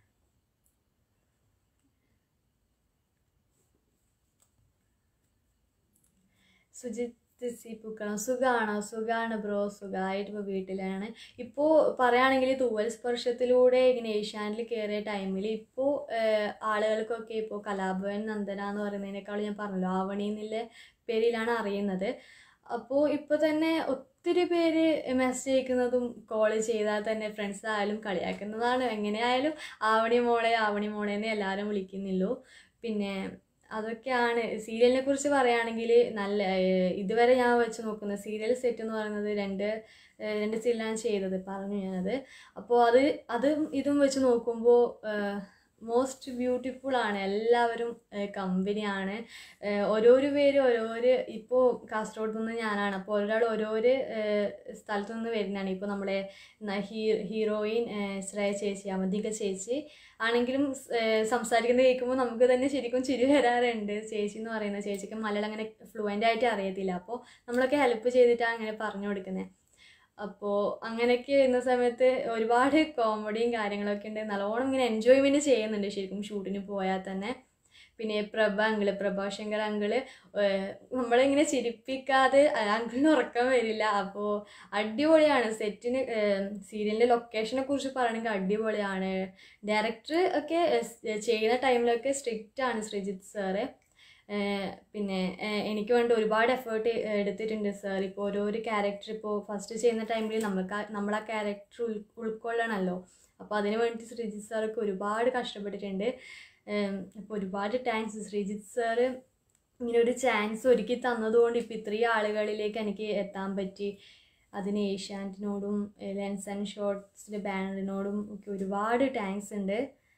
സുജിത്ത് സി പൂക്കളം സുഖമാണോ സുഖമാണ് ബ്രോ സുഖമായിട്ട് ഇപ്പോൾ വീട്ടിലാണ് ഇപ്പോൾ പറയുകയാണെങ്കിൽ തൂവൽ സ്പർശത്തിലൂടെ ഇങ്ങനെ ഏഷ്യാനിൽ കയറിയ ടൈമിൽ ഇപ്പോൾ ആളുകൾക്കൊക്കെ ഇപ്പോൾ കലാഭവൻ നന്ദന എന്ന് പറയുന്നതിനേക്കാൾ ഞാൻ പറഞ്ഞല്ലോ ആവണി എന്നുള്ള പേരിലാണ് അറിയുന്നത് അപ്പോൾ ഇപ്പോൾ തന്നെ ഒത്തിരി പേര് മെസ്സേജ് അയക്കുന്നതും കോൾ ചെയ്താൽ തന്നെ ഫ്രണ്ട്സ് ആയാലും കളിയാക്കുന്നതാണ് എങ്ങനെയായാലും ആവണി മോളെ ആവണി മോളെ എന്ന് എല്ലാവരും വിളിക്കുന്നില്ലോ പിന്നെ അതൊക്കെയാണ് സീരിയലിനെ കുറിച്ച് പറയുകയാണെങ്കിൽ നല്ല ഇതുവരെ ഞാൻ വെച്ച് നോക്കുന്ന സീരിയൽ സെറ്റ് എന്ന് പറയുന്നത് രണ്ട് രണ്ട് സീരിയലാണ് ചെയ്തത് പറഞ്ഞു ഞാനത് അപ്പോൾ അത് അതും ഇതും വെച്ച് നോക്കുമ്പോൾ മോസ്റ്റ് ബ്യൂട്ടിഫുൾ ആണ് എല്ലാവരും കമ്പനിയാണ് ഓരോരോ പേര് ഓരോരോ ഇപ്പോൾ കാസർഗോഡ് നിന്ന് ഞാനാണ് അപ്പോൾ ഒരാൾ ഓരോരോ സ്ഥലത്തു നിന്ന് വരുന്നതാണ് ഇപ്പോൾ നമ്മളെ ഹീ ഹീറോയിൻ ശ്രേയ ചേച്ചി അമതിക ചേച്ചി ആണെങ്കിലും സംസാരിക്കുന്നത് കേൾക്കുമ്പോൾ നമുക്ക് തന്നെ ശരിക്കും ചിരി വരാറുണ്ട് ചേച്ചി എന്ന് പറയുന്ന ചേച്ചിക്ക് മലയാളം അങ്ങനെ ഫ്ലുവൻ്റ് ആയിട്ട് അറിയത്തില്ല അപ്പോൾ നമ്മളൊക്കെ ഹെൽപ്പ് ചെയ്തിട്ടാണ് അങ്ങനെ പറഞ്ഞു കൊടുക്കുന്നത് അപ്പോൾ അങ്ങനെയൊക്കെ വരുന്ന സമയത്ത് ഒരുപാട് കോമഡിയും കാര്യങ്ങളൊക്കെ ഉണ്ട് നല്ലോണം ഇങ്ങനെ എൻജോയ്മെൻറ്റ് ചെയ്യുന്നുണ്ട് ശരിക്കും ഷൂട്ടിന് പോയാൽ തന്നെ പിന്നെ പ്രഭ അങ്കിള് പ്രഭാശങ്കർ അങ്കിള് ഏഹ് നമ്മളിങ്ങനെ ചിരിപ്പിക്കാതെ അങ്കിളിന് ഉറക്കം വരില്ല അപ്പോൾ അടിപൊളിയാണ് സെറ്റിന് സീരിയലിൻ്റെ ലൊക്കേഷനെ കുറിച്ച് പറയുകയാണെങ്കിൽ അടിപൊളിയാണ് ഡയറക്ടർ ഒക്കെ ഏഹ് ചെയ്യുന്ന ടൈമിലൊക്കെ സ്ട്രിക്റ്റ് ആണ് ശ്രീജിത്ത് സാറ് ഏഹ് പിന്നെ ഏഹ് എനിക്ക് വേണ്ടി ഒരുപാട് എഫേർട്ട് എടുത്തിട്ടുണ്ട് സാർ ഇപ്പോൾ ഓരോരോ ക്യാരക്ടർ ഇപ്പോൾ ഫസ്റ്റ് ചെയ്യുന്ന ടൈമിൽ നമുക്ക് ആ- നമ്മൾ ആ ക്യാരക്ടർ ഉൾ ഉൾക്കൊള്ളണമല്ലോ അപ്പോൾ അതിന് വേണ്ടി ശ്രീജിത്ത് സാറൊക്കെ ഒരുപാട് കഷ്ടപ്പെട്ടിട്ടുണ്ട് അപ്പോൾ ഒരുപാട് താങ്ക്സ് ശ്രീജിത്ത് സാറ് ഇങ്ങനെ ഒരു ചാൻസ് ഒരുക്കി തന്നതുകൊണ്ട് ഇപ്പോൾ ഇത്രയും ആളുകളിലേക്ക് എനിക്ക് എത്താൻ പറ്റി അതിന് ഏഷ്യാനെറ്റിനോടും ലെൻസ് ആൻഡ് ഷോർട്സിൻ്റെ ബാനറിനോടും ഒക്കെ ഒരുപാട് താങ്ക്സ് ഉണ്ട്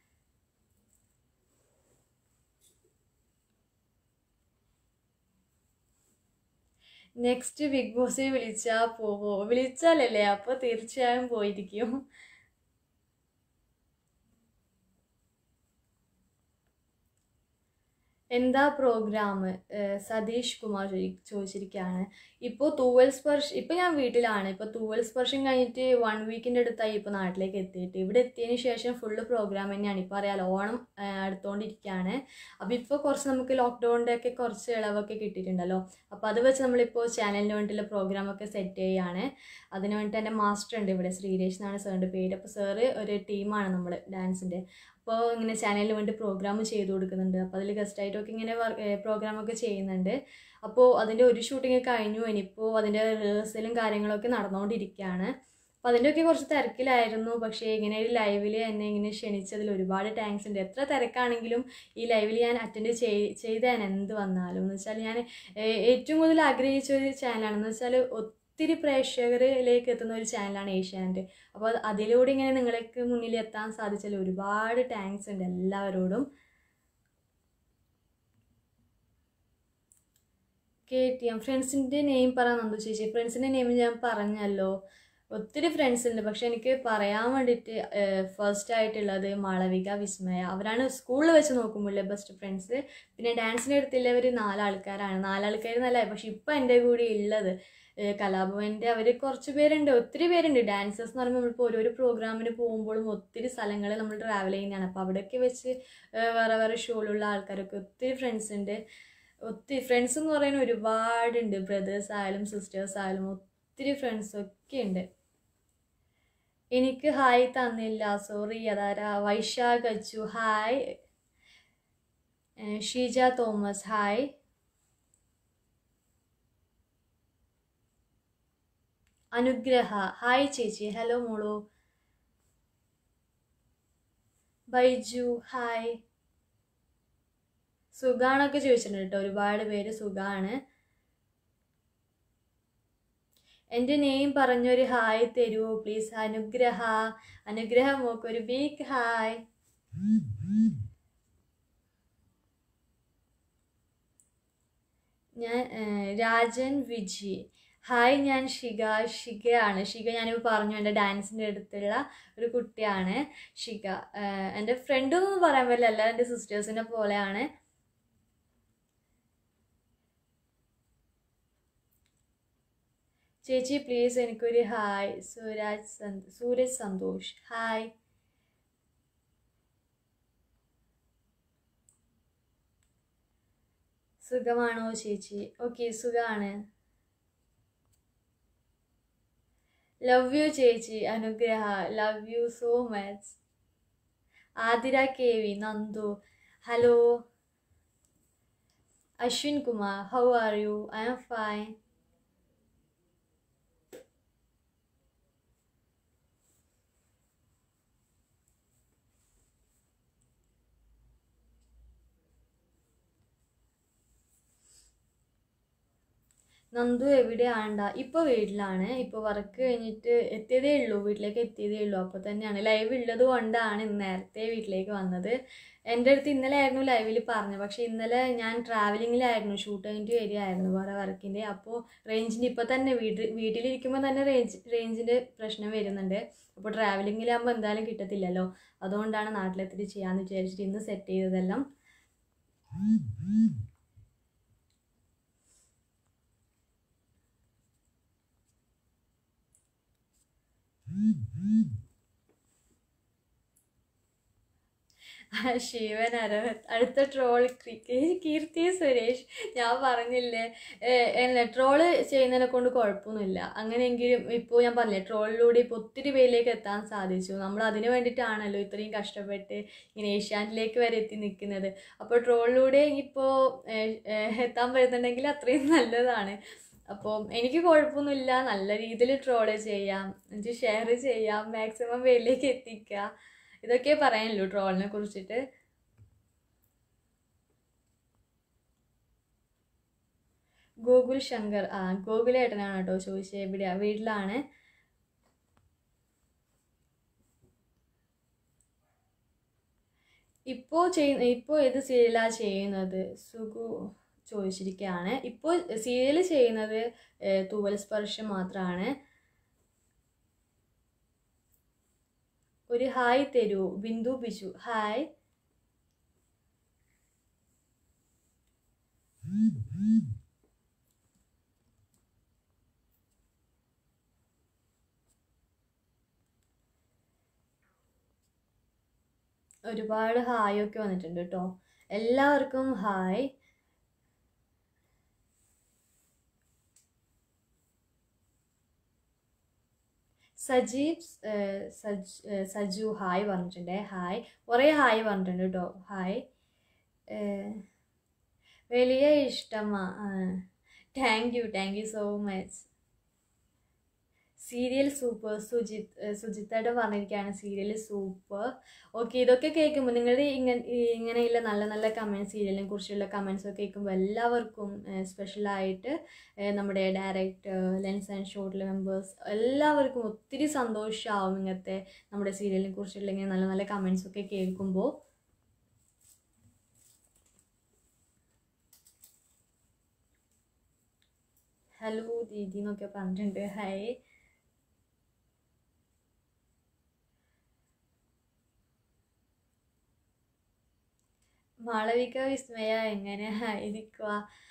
നെക്സ്റ്റ് ബിഗ് ബോസിൽ വിളിച്ചാൽ പോവോ വിളിച്ചാലല്ലേ അപ്പോൾ തീർച്ചയായും പോയിരിക്കും എന്താ പ്രോഗ്രാം സതീഷ് കുമാർ ചോദി- ചോദിച്ചിരിക്കുകയാണ് ഇപ്പോൾ തൂവൽ സ്പർശ് ഇപ്പോൾ ഞാൻ വീട്ടിലാണ് ഇപ്പോൾ തൂവൽ സ്പർശം കഴിഞ്ഞിട്ട് വൺ വീക്കിൻ്റെ അടുത്തായി ഇപ്പോൾ നാട്ടിലേക്ക് എത്തിയിട്ട് ഇവിടെ എത്തിയതിന് ശേഷം ഫുള്ള് പ്രോഗ്രാം തന്നെയാണ് ഇപ്പോൾ അറിയാലോ ഓണം ആ, അടുത്തുകൊണ്ടിരിക്കുകയാണ് അപ്പോൾ ഇപ്പോൾ കുറച്ച് നമുക്ക് ലോക്ക്ഡൗണിൻ്റെ ഒക്കെ കുറച്ച് ഇളവൊക്കെ കിട്ടിയിട്ടുണ്ടല്ലോ അപ്പോൾ അത് വെച്ച് നമ്മളിപ്പോൾ ചാനലിന് വേണ്ടിയിട്ടുള്ള പ്രോഗ്രാമൊക്കെ സെറ്റ് ചെയ്യുകയാണ് അതിന് വേണ്ടിയിട്ട് എൻ്റെ മാസ്റ്റർ ഉണ്ട് ഇവിടെ ശ്രീരേഷ് എന്നാണ് സാറിൻ്റെ പേര് അപ്പോൾ സാറ് ഒരു ടീമാണ് നമ്മൾ ഡാൻസിൻ്റെ അപ്പോൾ ഇങ്ങനെ ചാനലിന് വേണ്ടി പ്രോഗ്രാം ചെയ്ത് കൊടുക്കുന്നുണ്ട് അപ്പോൾ അതിൽ ഗസ്റ്റായിട്ടൊക്കെ ഇങ്ങനെ പ്രോഗ്രാമൊക്കെ ചെയ്യുന്നുണ്ട് അപ്പോൾ അതിൻ്റെ ഒരു ഷൂട്ടിംഗ് കഴിഞ്ഞു ഇനിയിപ്പോൾ അതിൻ്റെ റിഹേഴ്സലും കാര്യങ്ങളൊക്കെ നടന്നുകൊണ്ടിരിക്കുകയാണ് അപ്പോൾ അതിൻ്റെയൊക്കെ കുറച്ച് തിരക്കിലായിരുന്നു പക്ഷേ ഇങ്ങനെ ഒരു ലൈവിൽ എന്നെ ഇങ്ങനെ ക്ഷണിച്ചതിൽ ഒരുപാട് താങ്ക്സ് ഉണ്ട് എത്ര തിരക്കാണെങ്കിലും ഈ ലൈവിൽ ഞാൻ അറ്റൻഡ് ചെയ് ചെയ്ത് ഞാൻ എന്ത് വന്നാലും എന്ന് വെച്ചാൽ ഞാൻ ഏ- ഏറ്റവും കൂടുതൽ ആഗ്രഹിച്ച ഒരു ചാനലാണെന്ന് വെച്ചാൽ ഒത്തിരി പ്രേക്ഷകരിലേക്ക് എത്തുന്ന ഒരു ചാനലാണ് ഏഷ്യാനെറ്റ് അപ്പോൾ അതിലൂടെ ഇങ്ങനെ നിങ്ങൾക്ക് മുന്നിൽ എത്താൻ സാധിച്ചാൽ ഒരുപാട് താങ്ക്സ് ഉണ്ട് എല്ലാവരോടും കെ ടി എം ഫ്രണ്ട്സിൻ്റെ നെയിം പറയാൻ നന്ദു ചേച്ചി ഫ്രണ്ട്സിൻ്റെ നെയിം ഞാൻ പറഞ്ഞല്ലോ ഒത്തിരി ഫ്രണ്ട്സ് ഉണ്ട് പക്ഷെ എനിക്ക് പറയാൻ വേണ്ടിയിട്ട് ഫസ്റ്റ് ആയിട്ടുള്ളത് മാളവിക വിസ്മയ അവരാണ് സ്കൂളിൽ വെച്ച് നോക്കുമ്പോൾ ബെസ്റ്റ് ഫ്രണ്ട്സ് പിന്നെ ഡാൻസിൻ്റെ അടുത്തുള്ളവർ നാലാൾക്കാരാണ് നാലാൾക്കാർ നല്ല പക്ഷെ ഇപ്പം എൻ്റെ കൂടെ ഉള്ളത് ഏഹ് കലാഭവൻ്റെ അവർ കുറച്ച് പേരുണ്ട് ഒത്തിരി പേരുണ്ട് ഡാൻസേഴ്സ് എന്ന് പറയുമ്പോൾ നമ്മളിപ്പോൾ ഓരോരോ പ്രോഗ്രാമിന് പോകുമ്പോഴും ഒത്തിരി സ്ഥലങ്ങളിൽ നമ്മൾ ട്രാവൽ ചെയ്യുന്നതാണ് അപ്പോൾ അവിടെയൊക്കെ വെച്ച് ഏഹ് വേറെ വേറെ ഷോയിലുള്ള ആൾക്കാരൊക്കെ ഒത്തിരി ഫ്രണ്ട്സ് ഉണ്ട് ഒത്തിരി ഫ്രണ്ട്സ് എന്ന് പറയുന്ന ഒരുപാടുണ്ട് ബ്രദേഴ്സ് ആയാലും സിസ്റ്റേഴ്സ് ആയാലും ഒത്തിരി ഫ്രണ്ട്സ് ഒക്കെ ഉണ്ട് എനിക്ക് ഹായ് തന്നില്ല സോറി അതാരാ വൈശാഖ് അച്ചു ഹായ് ഏഹ് Sheeja Thomas hi Anugraha hi ചേച്ചി ഹലോ മോളു ബൈജു ഹായ് സുഖാണൊക്കെ ചോദിച്ചിട്ടുണ്ട് കേട്ടോ ഒരുപാട് പേര് സുഖാണ് എൻ്റെ നെയിം പറഞ്ഞൊരു ഹായ് തരുമോ പ്ലീസ് അനുഗ്രഹ അനുഗ്രഹ മോക്ക് ഒരു ബീക്ക് ഹായ് ഞാൻ ഏഹ്, രാജൻ വിജി ഹായ് ഞാൻ ഷിക ഷികയാണ് ഷിക ഞാനിപ്പോൾ പറഞ്ഞു എൻ്റെ ഡാൻസിൻ്റെ അടുത്തുള്ള ഒരു കുട്ടിയാണ് ഷിക ഏഹ്, എൻ്റെ ഫ്രണ്ട് ഒന്നും പറയാൻ പറ്റില്ല എല്ലാ എൻ്റെ സിസ്റ്റേഴ്സിനെ പോലെയാണ് ചേച്ചി പ്ലീസ് എനിക്കൊരു ഹായ് സൂരാജ് സന്ത് സൂരജ് സന്തോഷ് ഹായ് സുഖമാണോ ചേച്ചി ഓക്കെ സുഖമാണ് ലവ് യു ചേച്ചി Anugraha love you so much Athira K V Nandu hello Ashwin Kumar how are you I am fine Nandu എവിടെയാണ്ട ഇപ്പോൾ വീട്ടിലാണ് ഇപ്പോൾ വർക്ക് കഴിഞ്ഞിട്ട് എത്തിയതേ ഉള്ളൂ വീട്ടിലേക്ക് എത്തിയതേ ഉള്ളൂ അപ്പോൾ തന്നെയാണ് ലൈവ് ഉള്ളത് കൊണ്ടാണ് ഇന്ന് നേരത്തെ വീട്ടിലേക്ക് വന്നത് എൻ്റെ അടുത്ത് ഇന്നലെ ആയിരുന്നു ലൈവിൽ പറഞ്ഞത് പക്ഷേ ഇന്നലെ ഞാൻ ട്രാവലിങ്ങിലായിരുന്നു ഷൂട്ട് കഴിഞ്ഞിട്ട് വരികയായിരുന്നു വേറെ വർക്കിൻ്റെ അപ്പോൾ റേഞ്ചിൻ്റെ ഇപ്പോൾ തന്നെ വീട്ടിൽ വീട്ടിലിരിക്കുമ്പോൾ തന്നെ റേഞ്ച് റേഞ്ചിൻ്റെ പ്രശ്നം വരുന്നുണ്ട് അപ്പോൾ ട്രാവലിങ്ങിലാകുമ്പോൾ എന്തായാലും കിട്ടത്തില്ലല്ലോ അതുകൊണ്ടാണ് നാട്ടിലെത്തിയിട്ട് ചെയ്യാമെന്ന് വിചാരിച്ചിട്ട് ഇന്ന് സെറ്റ് ചെയ്തതെല്ലാം ശിവൻ അരവ അടുത്ത ട്രോൾ കീർത്തി സുരേഷ് ഞാൻ പറഞ്ഞില്ലേ എന്നെ ട്രോള് ചെയ്യുന്നതിനെ കൊണ്ട് കുഴപ്പമൊന്നുമില്ല അങ്ങനെയെങ്കിലും ഇപ്പോൾ ഞാൻ പറഞ്ഞില്ലേ ട്രോളിലൂടെ ഇപ്പോൾ ഒത്തിരി പേരിലേക്ക് എത്താൻ സാധിച്ചു നമ്മൾ അതിന് വേണ്ടിയിട്ടാണല്ലോ ഇത്രയും കഷ്ടപ്പെട്ട് ഇങ്ങനെ ഏഷ്യാനെറ്റിലേക്ക് വരെ എത്തി നിൽക്കുന്നത് അപ്പോൾ ട്രോളിലൂടെ ഇപ്പോൾ എത്താൻ പറ്റുന്നുണ്ടെങ്കിൽ അത്രയും നല്ലതാണ് അപ്പോൾ എനിക്ക് കുഴപ്പമൊന്നുമില്ല നല്ല രീതിയിൽ ട്രോള് ചെയ്യാം എന്നിട്ട് ഷെയർ ചെയ്യാം മാക്സിമം പേരിലേക്ക് എത്തിക്കുക ഇതൊക്കെ പറയാനുള്ളൂ ട്രോളിനെ കുറിച്ചിട്ട് ഗോകുൽ ശങ്കർ ആ ഗോകുലേട്ടനാണ് കേട്ടോ ചോദിച്ചത് എവിടെയാ വീട്ടിലാണ് ഇപ്പോൾ ചെയ്യുന്ന ഇപ്പോൾ ഏത് സീരിയലാണ് ചെയ്യുന്നത് സുഖു ചോദിച്ചിരിക്കുകയാണ് ഇപ്പോൾ സീരിയൽ ചെയ്യുന്നത് ഏഹ്, തൂവൽ സ്പർശം മാത്രമാണ് ഒരു ഹായ് തരൂ ബിന്ദു ബിജു ഹായ് ഒരുപാട് ഹായ് ഒക്കെ വന്നിട്ടുണ്ട് കേട്ടോ എല്ലാവർക്കും ഹായ് സജീവ് ഏഹ്, സജ് ഏഹ്, സജു ഹായ് പറഞ്ഞിട്ടുണ്ട് ഹായ് കുറേ ഹായ് പറഞ്ഞിട്ടുണ്ട് കേട്ടോ ഹായ് ഏഹ്, വലിയ ഇഷ്ടമാ thank you thank you so much serial super Sujith ഏഹ്, സുജിത്തായിട്ട് പറഞ്ഞിരിക്കുകയാണ് സീരിയൽ സൂപ്പർ ഓക്കെ ഇതൊക്കെ കേൾക്കുമ്പോൾ നിങ്ങളുടെ ഇങ്ങനെ ഇങ്ങനെയുള്ള നല്ല നല്ല കമൻറ്റ് സീരിയലിനെ കുറിച്ചുള്ള കമൻസ് ഒക്കെ കേൾക്കുമ്പോൾ എല്ലാവർക്കും സ്പെഷ്യലായിട്ട് നമ്മുടെ ഡയറക്ടർ ലെൻസ് ആൻഡ് ഷോട്ടിലെ മെമ്പേഴ്സ് എല്ലാവർക്കും ഒത്തിരി സന്തോഷമാവും ഇങ്ങനത്തെ നമ്മുടെ സീരിയലിനെ കുറിച്ചുള്ള ഇങ്ങനെ നല്ല നല്ല കമൻസ് ഒക്കെ കേൾക്കുമ്പോൾ ഹലോ ദീദി എന്നൊക്കെ പറഞ്ഞിട്ടുണ്ട് ഹായ് മാളവിക വിസ്മയ എങ്ങനെ ആയിരിക്കുക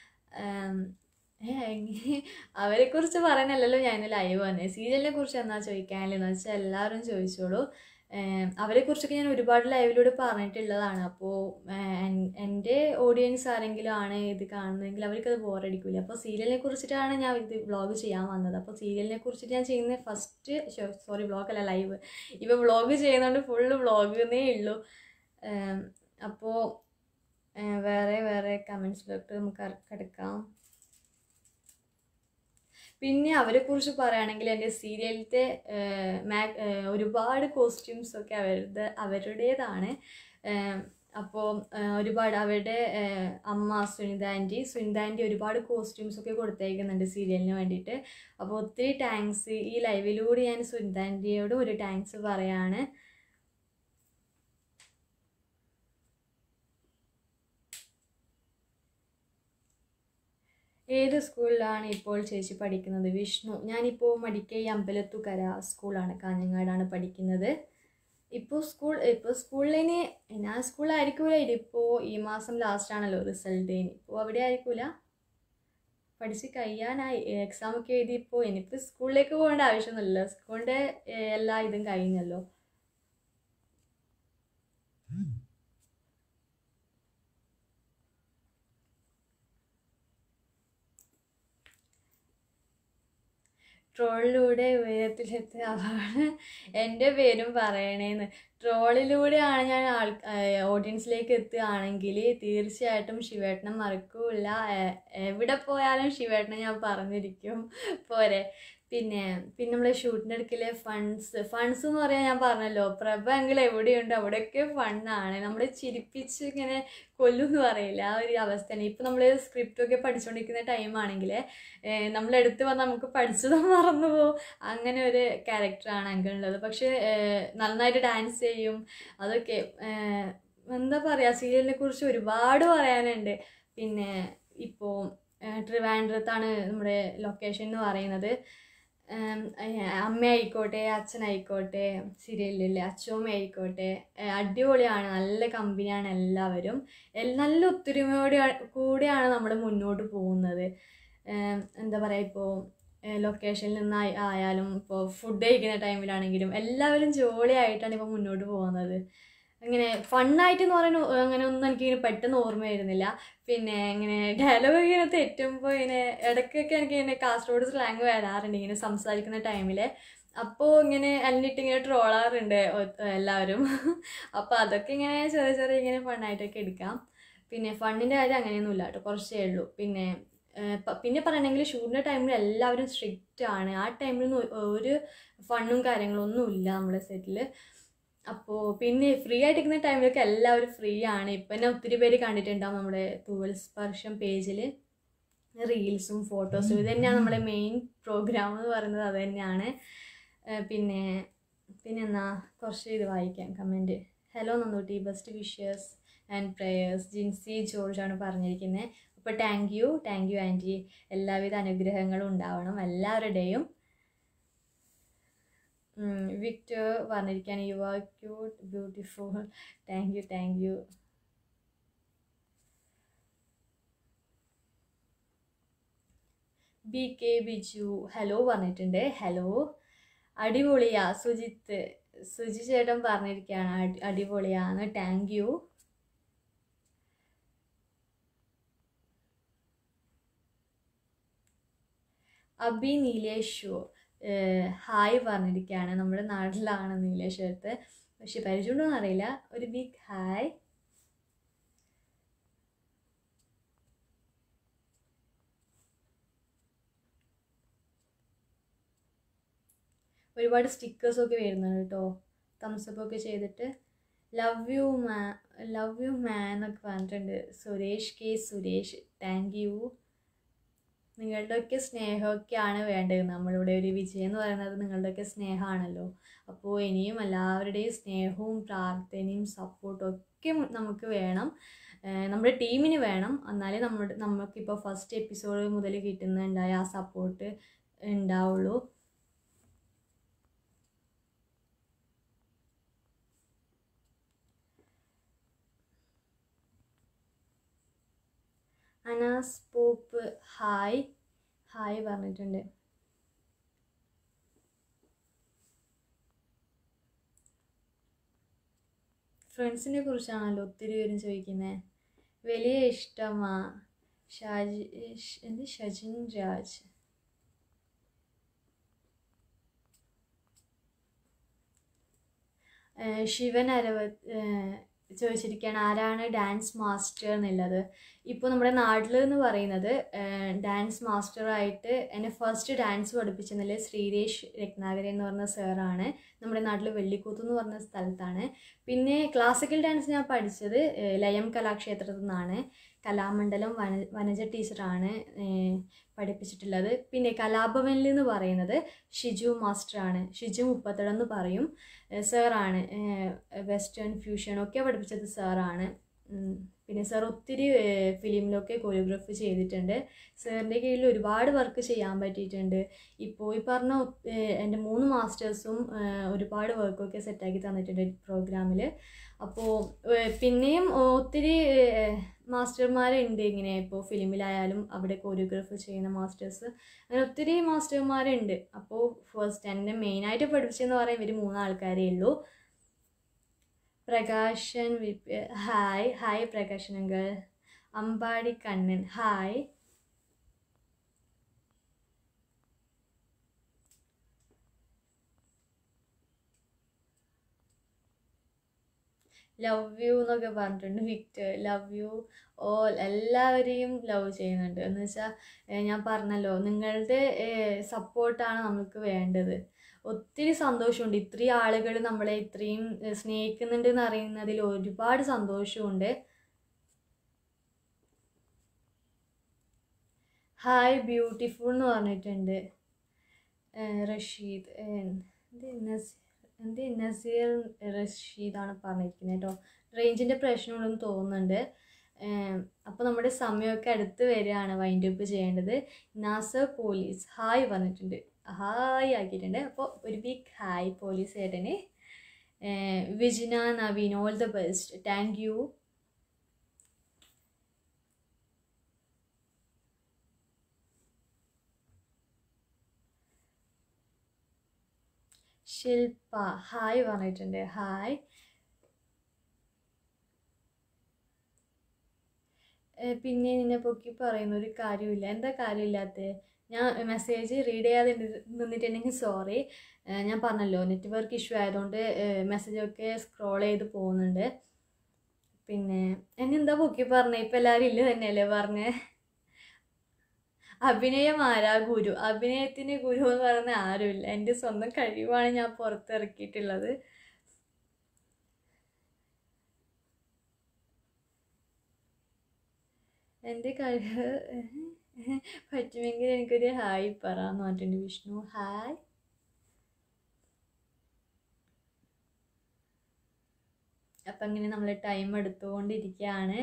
അവരെ കുറിച്ച് പറയാനല്ലല്ലോ ഞാൻ ലൈവ് വന്നത് സീരിയലിനെ കുറിച്ച് എന്നാ ചോദിക്കാനില്ലെന്ന് വെച്ചാൽ എല്ലാവരും ചോദിച്ചോളൂ അവരെ കുറിച്ചൊക്കെ ഞാൻ ഒരുപാട് ലൈവിലൂടെ പറഞ്ഞിട്ടുള്ളതാണ് അപ്പോൾ എൻ്റെ ഓഡിയൻസ് ആരെങ്കിലും ആണ് ഇത് കാണുന്നതെങ്കിൽ അവർക്കത് ബോറടിക്കില്ല അപ്പോൾ സീരിയലിനെ കുറിച്ചിട്ടാണ് ഞാൻ ഇത് വ്ളോഗ് ചെയ്യാൻ വന്നത് അപ്പോൾ സീരിയലിനെ കുറിച്ചിട്ട് ഞാൻ ചെയ്യുന്ന ഫസ്റ്റ് സോറി വ്ളോഗല്ല ലൈവ് ഇപ്പോൾ വ്ളോഗ് ചെയ്യുന്നതുകൊണ്ട് ഫുള്ള് വ്ളോഗെന്നേ ഉള്ളൂ അപ്പോൾ വേറെ വേറെ കമൻസിലോട്ട് നമുക്ക് കിടക്കാം പിന്നെ അവരെ കുറിച്ച് പറയുകയാണെങ്കിൽ എൻ്റെ സീരിയലിൻ്റെ ഒരുപാട് കോസ്റ്റ്യൂംസ് ഒക്കെ അവരുടെ അവരുടേതാണ് അപ്പോൾ ഒരുപാട് അവരുടെ അമ്മ സുനിത ആൻറ്റി സുനിത ആൻറ്റി ഒരുപാട് കോസ്റ്റ്യൂംസ് ഒക്കെ കൊടുത്തേക്കുന്നുണ്ട് സീരിയലിന് വേണ്ടിയിട്ട് അപ്പോൾ ഒത്തിരി താങ്ക്സ് ഈ ലൈവിലൂടെ ഞാൻ സുനിത ആൻറ്റിയോട് ഒരു താങ്ക്സ് പറയാണ് ഏത് സ്കൂളിലാണ് ഇപ്പോൾ ചേച്ചി പഠിക്കുന്നത് വിഷ്ണു ഞാനിപ്പോൾ മടിക്കൈ അമ്പലത്തുകര സ്കൂളാണ് കാഞ്ഞങ്ങാടാണ് പഠിക്കുന്നത് ഇപ്പോൾ സ്കൂൾ ഇപ്പോൾ സ്കൂളിന് ഞാൻ സ്കൂളിലായിരിക്കൂല ഇതിപ്പോൾ ഈ മാസം ലാസ്റ്റ് ആണല്ലോ റിസൾട്ട് ഇനിയിപ്പോൾ അവിടെ ആയിരിക്കൂല പഠിച്ച് കഴിയാനായി എക്സാം ഒക്കെ എഴുതിയപ്പോൾ ഇനിയിപ്പോൾ സ്കൂളിലേക്ക് പോകേണ്ട ആവശ്യമൊന്നുമില്ല സ്കൂളിൻ്റെ എല്ലാ ഇതും കഴിഞ്ഞല്ലോ ട്രോളിലൂടെ ഉയരത്തിലെത്തിയ ആളാണ് എൻ്റെ പേരും പറയണേന്ന് ട്രോളിലൂടെയാണ് ഞാൻ ആൾ ഓഡിയൻസിലേക്ക് എത്തുകയാണെങ്കിൽ തീർച്ചയായിട്ടും ശിവേട്ടനെ മറക്കൂല എവിടെ പോയാലും ശിവേട്ടനെ ഞാൻ പറഞ്ഞിരിക്കും പോരെ പിന്നെ പിന്നെ നമ്മൾ ഷൂട്ടിൻ്റെ ഇടയ്ക്കിലെ ഫണ്ട്സ് ഫണ്ട്സ് എന്ന് പറയാൻ ഞാൻ പറഞ്ഞല്ലോ പ്രഭ എങ്കിൽ എവിടെയുണ്ട് അവിടെയൊക്കെ ഫണ്ണാണ് നമ്മൾ ചിരിപ്പിച്ച് ഇങ്ങനെ കൊല്ലും എന്ന് പറയില്ല ആ ഒരു അവസ്ഥയാണ് ഇപ്പം നമ്മൾ സ്ക്രിപ്റ്റൊക്കെ പഠിച്ചുകൊണ്ടിരിക്കുന്ന ടൈമാണെങ്കിൽ നമ്മളെടുത്ത് വന്ന് നമുക്ക് പഠിച്ചത് മറന്നു പോകും അങ്ങനെ ഒരു ക്യാരക്ടറാണ് അങ്കിളുള്ളത് പക്ഷേ നന്നായിട്ട് ഡാൻസ് ചെയ്യും അതൊക്കെ എന്താ പറയുക സീരിയലിനെ കുറിച്ച് ഒരുപാട് പറയാനുണ്ട് പിന്നെ ഇപ്പോൾ ട്രിവാൻഡ്രത്താണ് നമ്മുടെ ലൊക്കേഷൻ എന്ന് പറയുന്നത് അമ്മ ആയിക്കോട്ടെ അച്ഛനായിക്കോട്ടെ സീരിയലിലെ അച്ഛമ്മ ആയിക്കോട്ടെ അടിപൊളിയാണ് നല്ല കമ്പനിയാണ് എല്ലാവരും നല്ല ഒത്തൊരുമയോടെ കൂടെയാണ് നമ്മൾ മുന്നോട്ട് പോകുന്നത് എന്താ പറയുക ഇപ്പോൾ ലൊക്കേഷനിൽ നിന്ന് ആയാലും ഇപ്പോൾ ഫുഡ് കഴിക്കുന്ന ടൈമിലാണെങ്കിലും എല്ലാവരും ജോളിയായിട്ടാണ് ഇപ്പോൾ മുന്നോട്ട് പോകുന്നത് അങ്ങനെ ഫണ്ണായിട്ടെന്ന് പറയുന്ന അങ്ങനെ ഒന്നും എനിക്കിങ്ങനെ പെട്ടെന്ന് ഓർമ്മ വരുന്നില്ല പിന്നെ ഇങ്ങനെ ഡയലോഗ് ഇങ്ങനെ തെറ്റുമ്പോൾ ഇങ്ങനെ ഇടയ്ക്കൊക്കെ എനിക്ക് ഇങ്ങനെ കാസർഗോഡ് സ്ലാങ് വരാറുണ്ട് ഇങ്ങനെ സംസാരിക്കുന്ന ടൈമിൽ അപ്പോൾ ഇങ്ങനെ എന്നിട്ട് ഇങ്ങനെ ട്രോളാറുണ്ട് എല്ലാവരും അപ്പോൾ അതൊക്കെ ഇങ്ങനെ ചെറിയ ചെറിയ ഇങ്ങനെ ഫണ്ണായിട്ടൊക്കെ എടുക്കാം പിന്നെ ഫണ്ണിൻ്റെ കാര്യം അങ്ങനെയൊന്നുമില്ല കേട്ടോ കുറച്ചേ ഉള്ളൂ പിന്നെ ഏഹ് പ- പിന്നെ പറയണമെങ്കിൽ ഷൂട്ടിൻ്റെ ടൈമിൽ എല്ലാവരും സ്ട്രിക്റ്റ് ആണ് ആ ടൈമിൽ ഒരു ഫണ്ണും കാര്യങ്ങളും ഒന്നും ഇല്ല നമ്മുടെ സെറ്റിൽ അപ്പോൾ പിന്നെ ഫ്രീ ആയിട്ടിരിക്കുന്ന ടൈമിലൊക്കെ എല്ലാവരും ഫ്രീ ആണ് ഇപ്പം തന്നെ ഒത്തിരി പേര് കണ്ടിട്ടുണ്ടാവും നമ്മുടെ തൂവൽ സ്പർശം പേജിൽ റീൽസും ഫോട്ടോസും ഇത് തന്നെയാണ് നമ്മുടെ മെയിൻ പ്രോഗ്രാം എന്ന് പറയുന്നത് അത് തന്നെയാണ് ഏഹ് പിന്നെ പിന്നെ എന്നാ കുറച്ച് ഇത് വായിക്കാം കമൻറ്റ് ഹലോ നന്ദൂട്ടി ബെസ്റ്റ് വിഷേഴ്സ് ആൻഡ് പ്രേയേഴ്സ് ജിൻസി ജോർജ് ആണ് പറഞ്ഞിരിക്കുന്നത് അപ്പോൾ thank you thank you aunty എല്ലാവിധ അനുഗ്രഹങ്ങളും ഉണ്ടാവണം എല്ലാവരുടെയും വിക്ടർ പറഞ്ഞിരിക്കുകയാണ് you are cute beautiful thank you thank you B K Biju hello പറഞ്ഞിട്ടുണ്ട് ഹലോ അടിപൊളിയാ സുജിത്ത് സുജി ചേട്ടൻ പറഞ്ഞിരിക്കുകയാണ് അടി- അടിപൊളിയാന്ന് thank you Abi Nileshwar hi പറഞ്ഞിരിക്കുകയാണ് നമ്മുടെ നാട്ടിലാണ് നീലേശ്വരത്ത് പക്ഷെ പരിചയമുണ്ടോന്ന് അറിയില്ല ഒരു ബിഗ് ഹായ് ഒരുപാട് സ്റ്റിക്കേഴ്സൊക്കെ വരുന്നുണ്ട് കേട്ടോ തംസപ്പ് ഒക്കെ ചെയ്തിട്ട് love you ma love you man എന്നൊക്കെ പറഞ്ഞിട്ടുണ്ട് Suresh K Suresh thank you നിങ്ങളുടെയൊക്കെ സ്നേഹമൊക്കെയാണ് വേണ്ടത് നമ്മളുടെ ഒരു വിജയം എന്ന് പറയുന്നത് നിങ്ങളുടെയൊക്കെ സ്നേഹമാണല്ലോ അപ്പോൾ ഇനിയും എല്ലാവരുടെയും സ്നേഹവും പ്രാർത്ഥനയും സപ്പോർട്ടും ഒക്കെ നമുക്ക് വേണം ഏഹ് നമ്മുടെ ടീമിന് വേണം എന്നാലേ നമ്മുടെ നമുക്കിപ്പോൾ ഫസ്റ്റ് എപ്പിസോഡ് മുതൽ കിട്ടുന്നുണ്ടായ ആ സപ്പോർട്ട് ഉണ്ടാവുള്ളൂ അനാസ് പോപ്പ് ഹായ് ഹായ് പറഞ്ഞിട്ടുണ്ട് ഫ്രണ്ട്സിനെ കുറിച്ചാണല്ലോ ഒത്തിരി പേരും ചോദിക്കുന്നത് വലിയ ഇഷ്ടമാ ഷാജി ഷ്- എന്ത് ഷജിൻ രാജ് ഏഹ് ശിവൻ അരവ ഏഹ് ചോദിച്ചിരിക്കുകയാണ് ആരാണ് ഡാൻസ് മാസ്റ്റർ എന്നുള്ളത് ഇപ്പോൾ നമ്മുടെ നാട്ടിൽ എന്ന് പറയുന്നത് ഡാൻസ് മാസ്റ്ററായിട്ട് എന്നെ ഫസ്റ്റ് ഡാൻസ് പഠിപ്പിച്ചെന്നില്ല ശ്രീരേഷ് രത്നാകരൻ എന്ന് പറഞ്ഞ സാറാണ് നമ്മുടെ നാട്ടിൽ വെള്ളിക്കൂത്ത് എന്ന് പറഞ്ഞ സ്ഥലത്താണ് പിന്നെ ക്ലാസിക്കൽ ഡാൻസ് ഞാൻ പഠിച്ചത് ഏഹ് ലയം കലാക്ഷേത്രത്തിൽ നിന്നാണ് കലാമണ്ഡലം വന വനജ ടീച്ചറാണ് ഏഹ് പഠിപ്പിച്ചിട്ടുള്ളത് പിന്നെ കലാഭവനിൽ എന്ന് പറയുന്നത് ഷിജു മാസ്റ്ററാണ് ഷിജു മുപ്പത്തടം എന്ന് പറയും ഏഹ് സാറാണ് ഏഹ് വെസ്റ്റേൺ ഫ്യൂഷൻ ഒക്കെ പഠിപ്പിച്ചത് സാറാണ് ഉം. പിന്നെ സാർ ഒത്തിരി ഏഹ് ഫിലിമിലൊക്കെ കൊറിയോഗ്രാഫി ചെയ്തിട്ടുണ്ട് സാറിൻ്റെ കീഴിൽ ഒരുപാട് വർക്ക് ചെയ്യാൻ പറ്റിയിട്ടുണ്ട് ഇപ്പോൾ ഈ പറഞ്ഞ ഒ- ഏഹ് എൻ്റെ മൂന്ന് മാസ്റ്റേഴ്സും ഏഹ് ഒരുപാട് വർക്കൊക്കെ സെറ്റാക്കി തന്നിട്ടുണ്ട് പ്രോഗ്രാമിൽ അപ്പോൾ പിന്നെയും ഒത്തിരി ഏഹ് മാസ്റ്റർമാരുണ്ട് ഇങ്ങനെ ഇപ്പോൾ ഫിലിമിലായാലും അവിടെ കൊറിയോഗ്രാഫി ചെയ്യുന്ന മാസ്റ്റേഴ്സ് അങ്ങനെ ഒത്തിരി മാസ്റ്റർമാരുണ്ട് അപ്പോൾ ഫസ്റ്റ് എന്നെ മെയിനായിട്ട് പഠിപ്പിച്ചെന്ന് പറയാൻ ഇവർ മൂന്നാൾക്കാരേ ഉള്ളൂ പ്രകാശൻ വിപ് hi hi Prakashan uncle Ambadi Kannan hi love you എന്നൊക്കെ പറഞ്ഞിട്ടുണ്ട് വിക്ടർ ലവ് യു ഓൾ എല്ലാവരെയും ലവ് ചെയ്യുന്നുണ്ട് എന്ന് വെച്ചാൽ ഞാൻ പറഞ്ഞല്ലോ നിങ്ങളുടെ സപ്പോർട്ടാണ് നമുക്ക് വേണ്ടത് ഒത്തിരി സന്തോഷമുണ്ട് ഇത്രയും ആളുകൾ നമ്മളെ ഇത്രയും ഏഹ്, സ്നേഹിക്കുന്നുണ്ട് എന്ന് അറിയുന്നതിൽ ഒരുപാട് സന്തോഷമുണ്ട് ഹായ് ബ്യൂട്ടിഫുൾ എന്ന് പറഞ്ഞിട്ടുണ്ട് ഏഹ്, റഷീദ് ഏഹ്, എന്ത് നസ് എന്ത് നസീർ റഷീദാണ് പറഞ്ഞിരിക്കുന്നത് കേട്ടോ റേഞ്ചിൻ്റെ പ്രശ്നമുണ്ടെന്ന് തോന്നുന്നുണ്ട് അപ്പോൾ നമ്മുടെ സമയമൊക്കെ അടുത്ത് വരികയാണ് വൈൻഡ് അപ്പ് ചെയ്യേണ്ടത് നാസർ പോലീസ് ഹായ് പറഞ്ഞിട്ടുണ്ട് ഹായ് ആക്കിയിട്ടുണ്ട് അപ്പോൾ ഒരു ബിഗ് ഹായ് പോലീസ് ചേട്ടന് ഏഹ്, Vijina Naveen all the best thank you Shilpa hi പറഞ്ഞിട്ടുണ്ട് ഹായ് ഏഹ് പിന്നെ നിന്നെ പൊക്കി പറയുന്ന ഒരു കാര്യമില്ല എന്താ കാര്യമില്ലാത്തത് ഞാൻ മെസ്സേജ് റീഡ് ചെയ്യാതെ ഇരു- നിന്നിട്ടുണ്ടെങ്കിൽ സോറി ഞാൻ പറഞ്ഞല്ലോ നെറ്റ്വർക്ക് ഇഷ്യൂ ആയതുകൊണ്ട് മെസ്സേജൊക്കെ സ്ക്രോൾ ചെയ്ത് പോകുന്നുണ്ട് പിന്നെ എന്നെ എന്താ പൊക്കി പറഞ്ഞേ ഇപ്പം എല്ലാവരും ഇല്ല തന്നെയല്ലേ പറഞ്ഞേ അഭിനയം ആരാ ഗുരു അഭിനയത്തിന് ഗുരു എന്ന് പറയുന്ന ആരുമില്ല എൻ്റെ സ്വന്തം കഴിവാണ് ഞാൻ പുറത്തിറക്കിയിട്ടുള്ളത് എൻ്റെ കഴിവ് പറ്റുമെങ്കിൽ എനിക്കൊരു ഹായ് പറ എന്ന് പറഞ്ഞിട്ടുണ്ട് വിഷ്ണു ഹായ് അപ്പം ഇങ്ങനെ നമ്മൾ ടൈം എടുത്തുകൊണ്ടിരിക്കുകയാണ്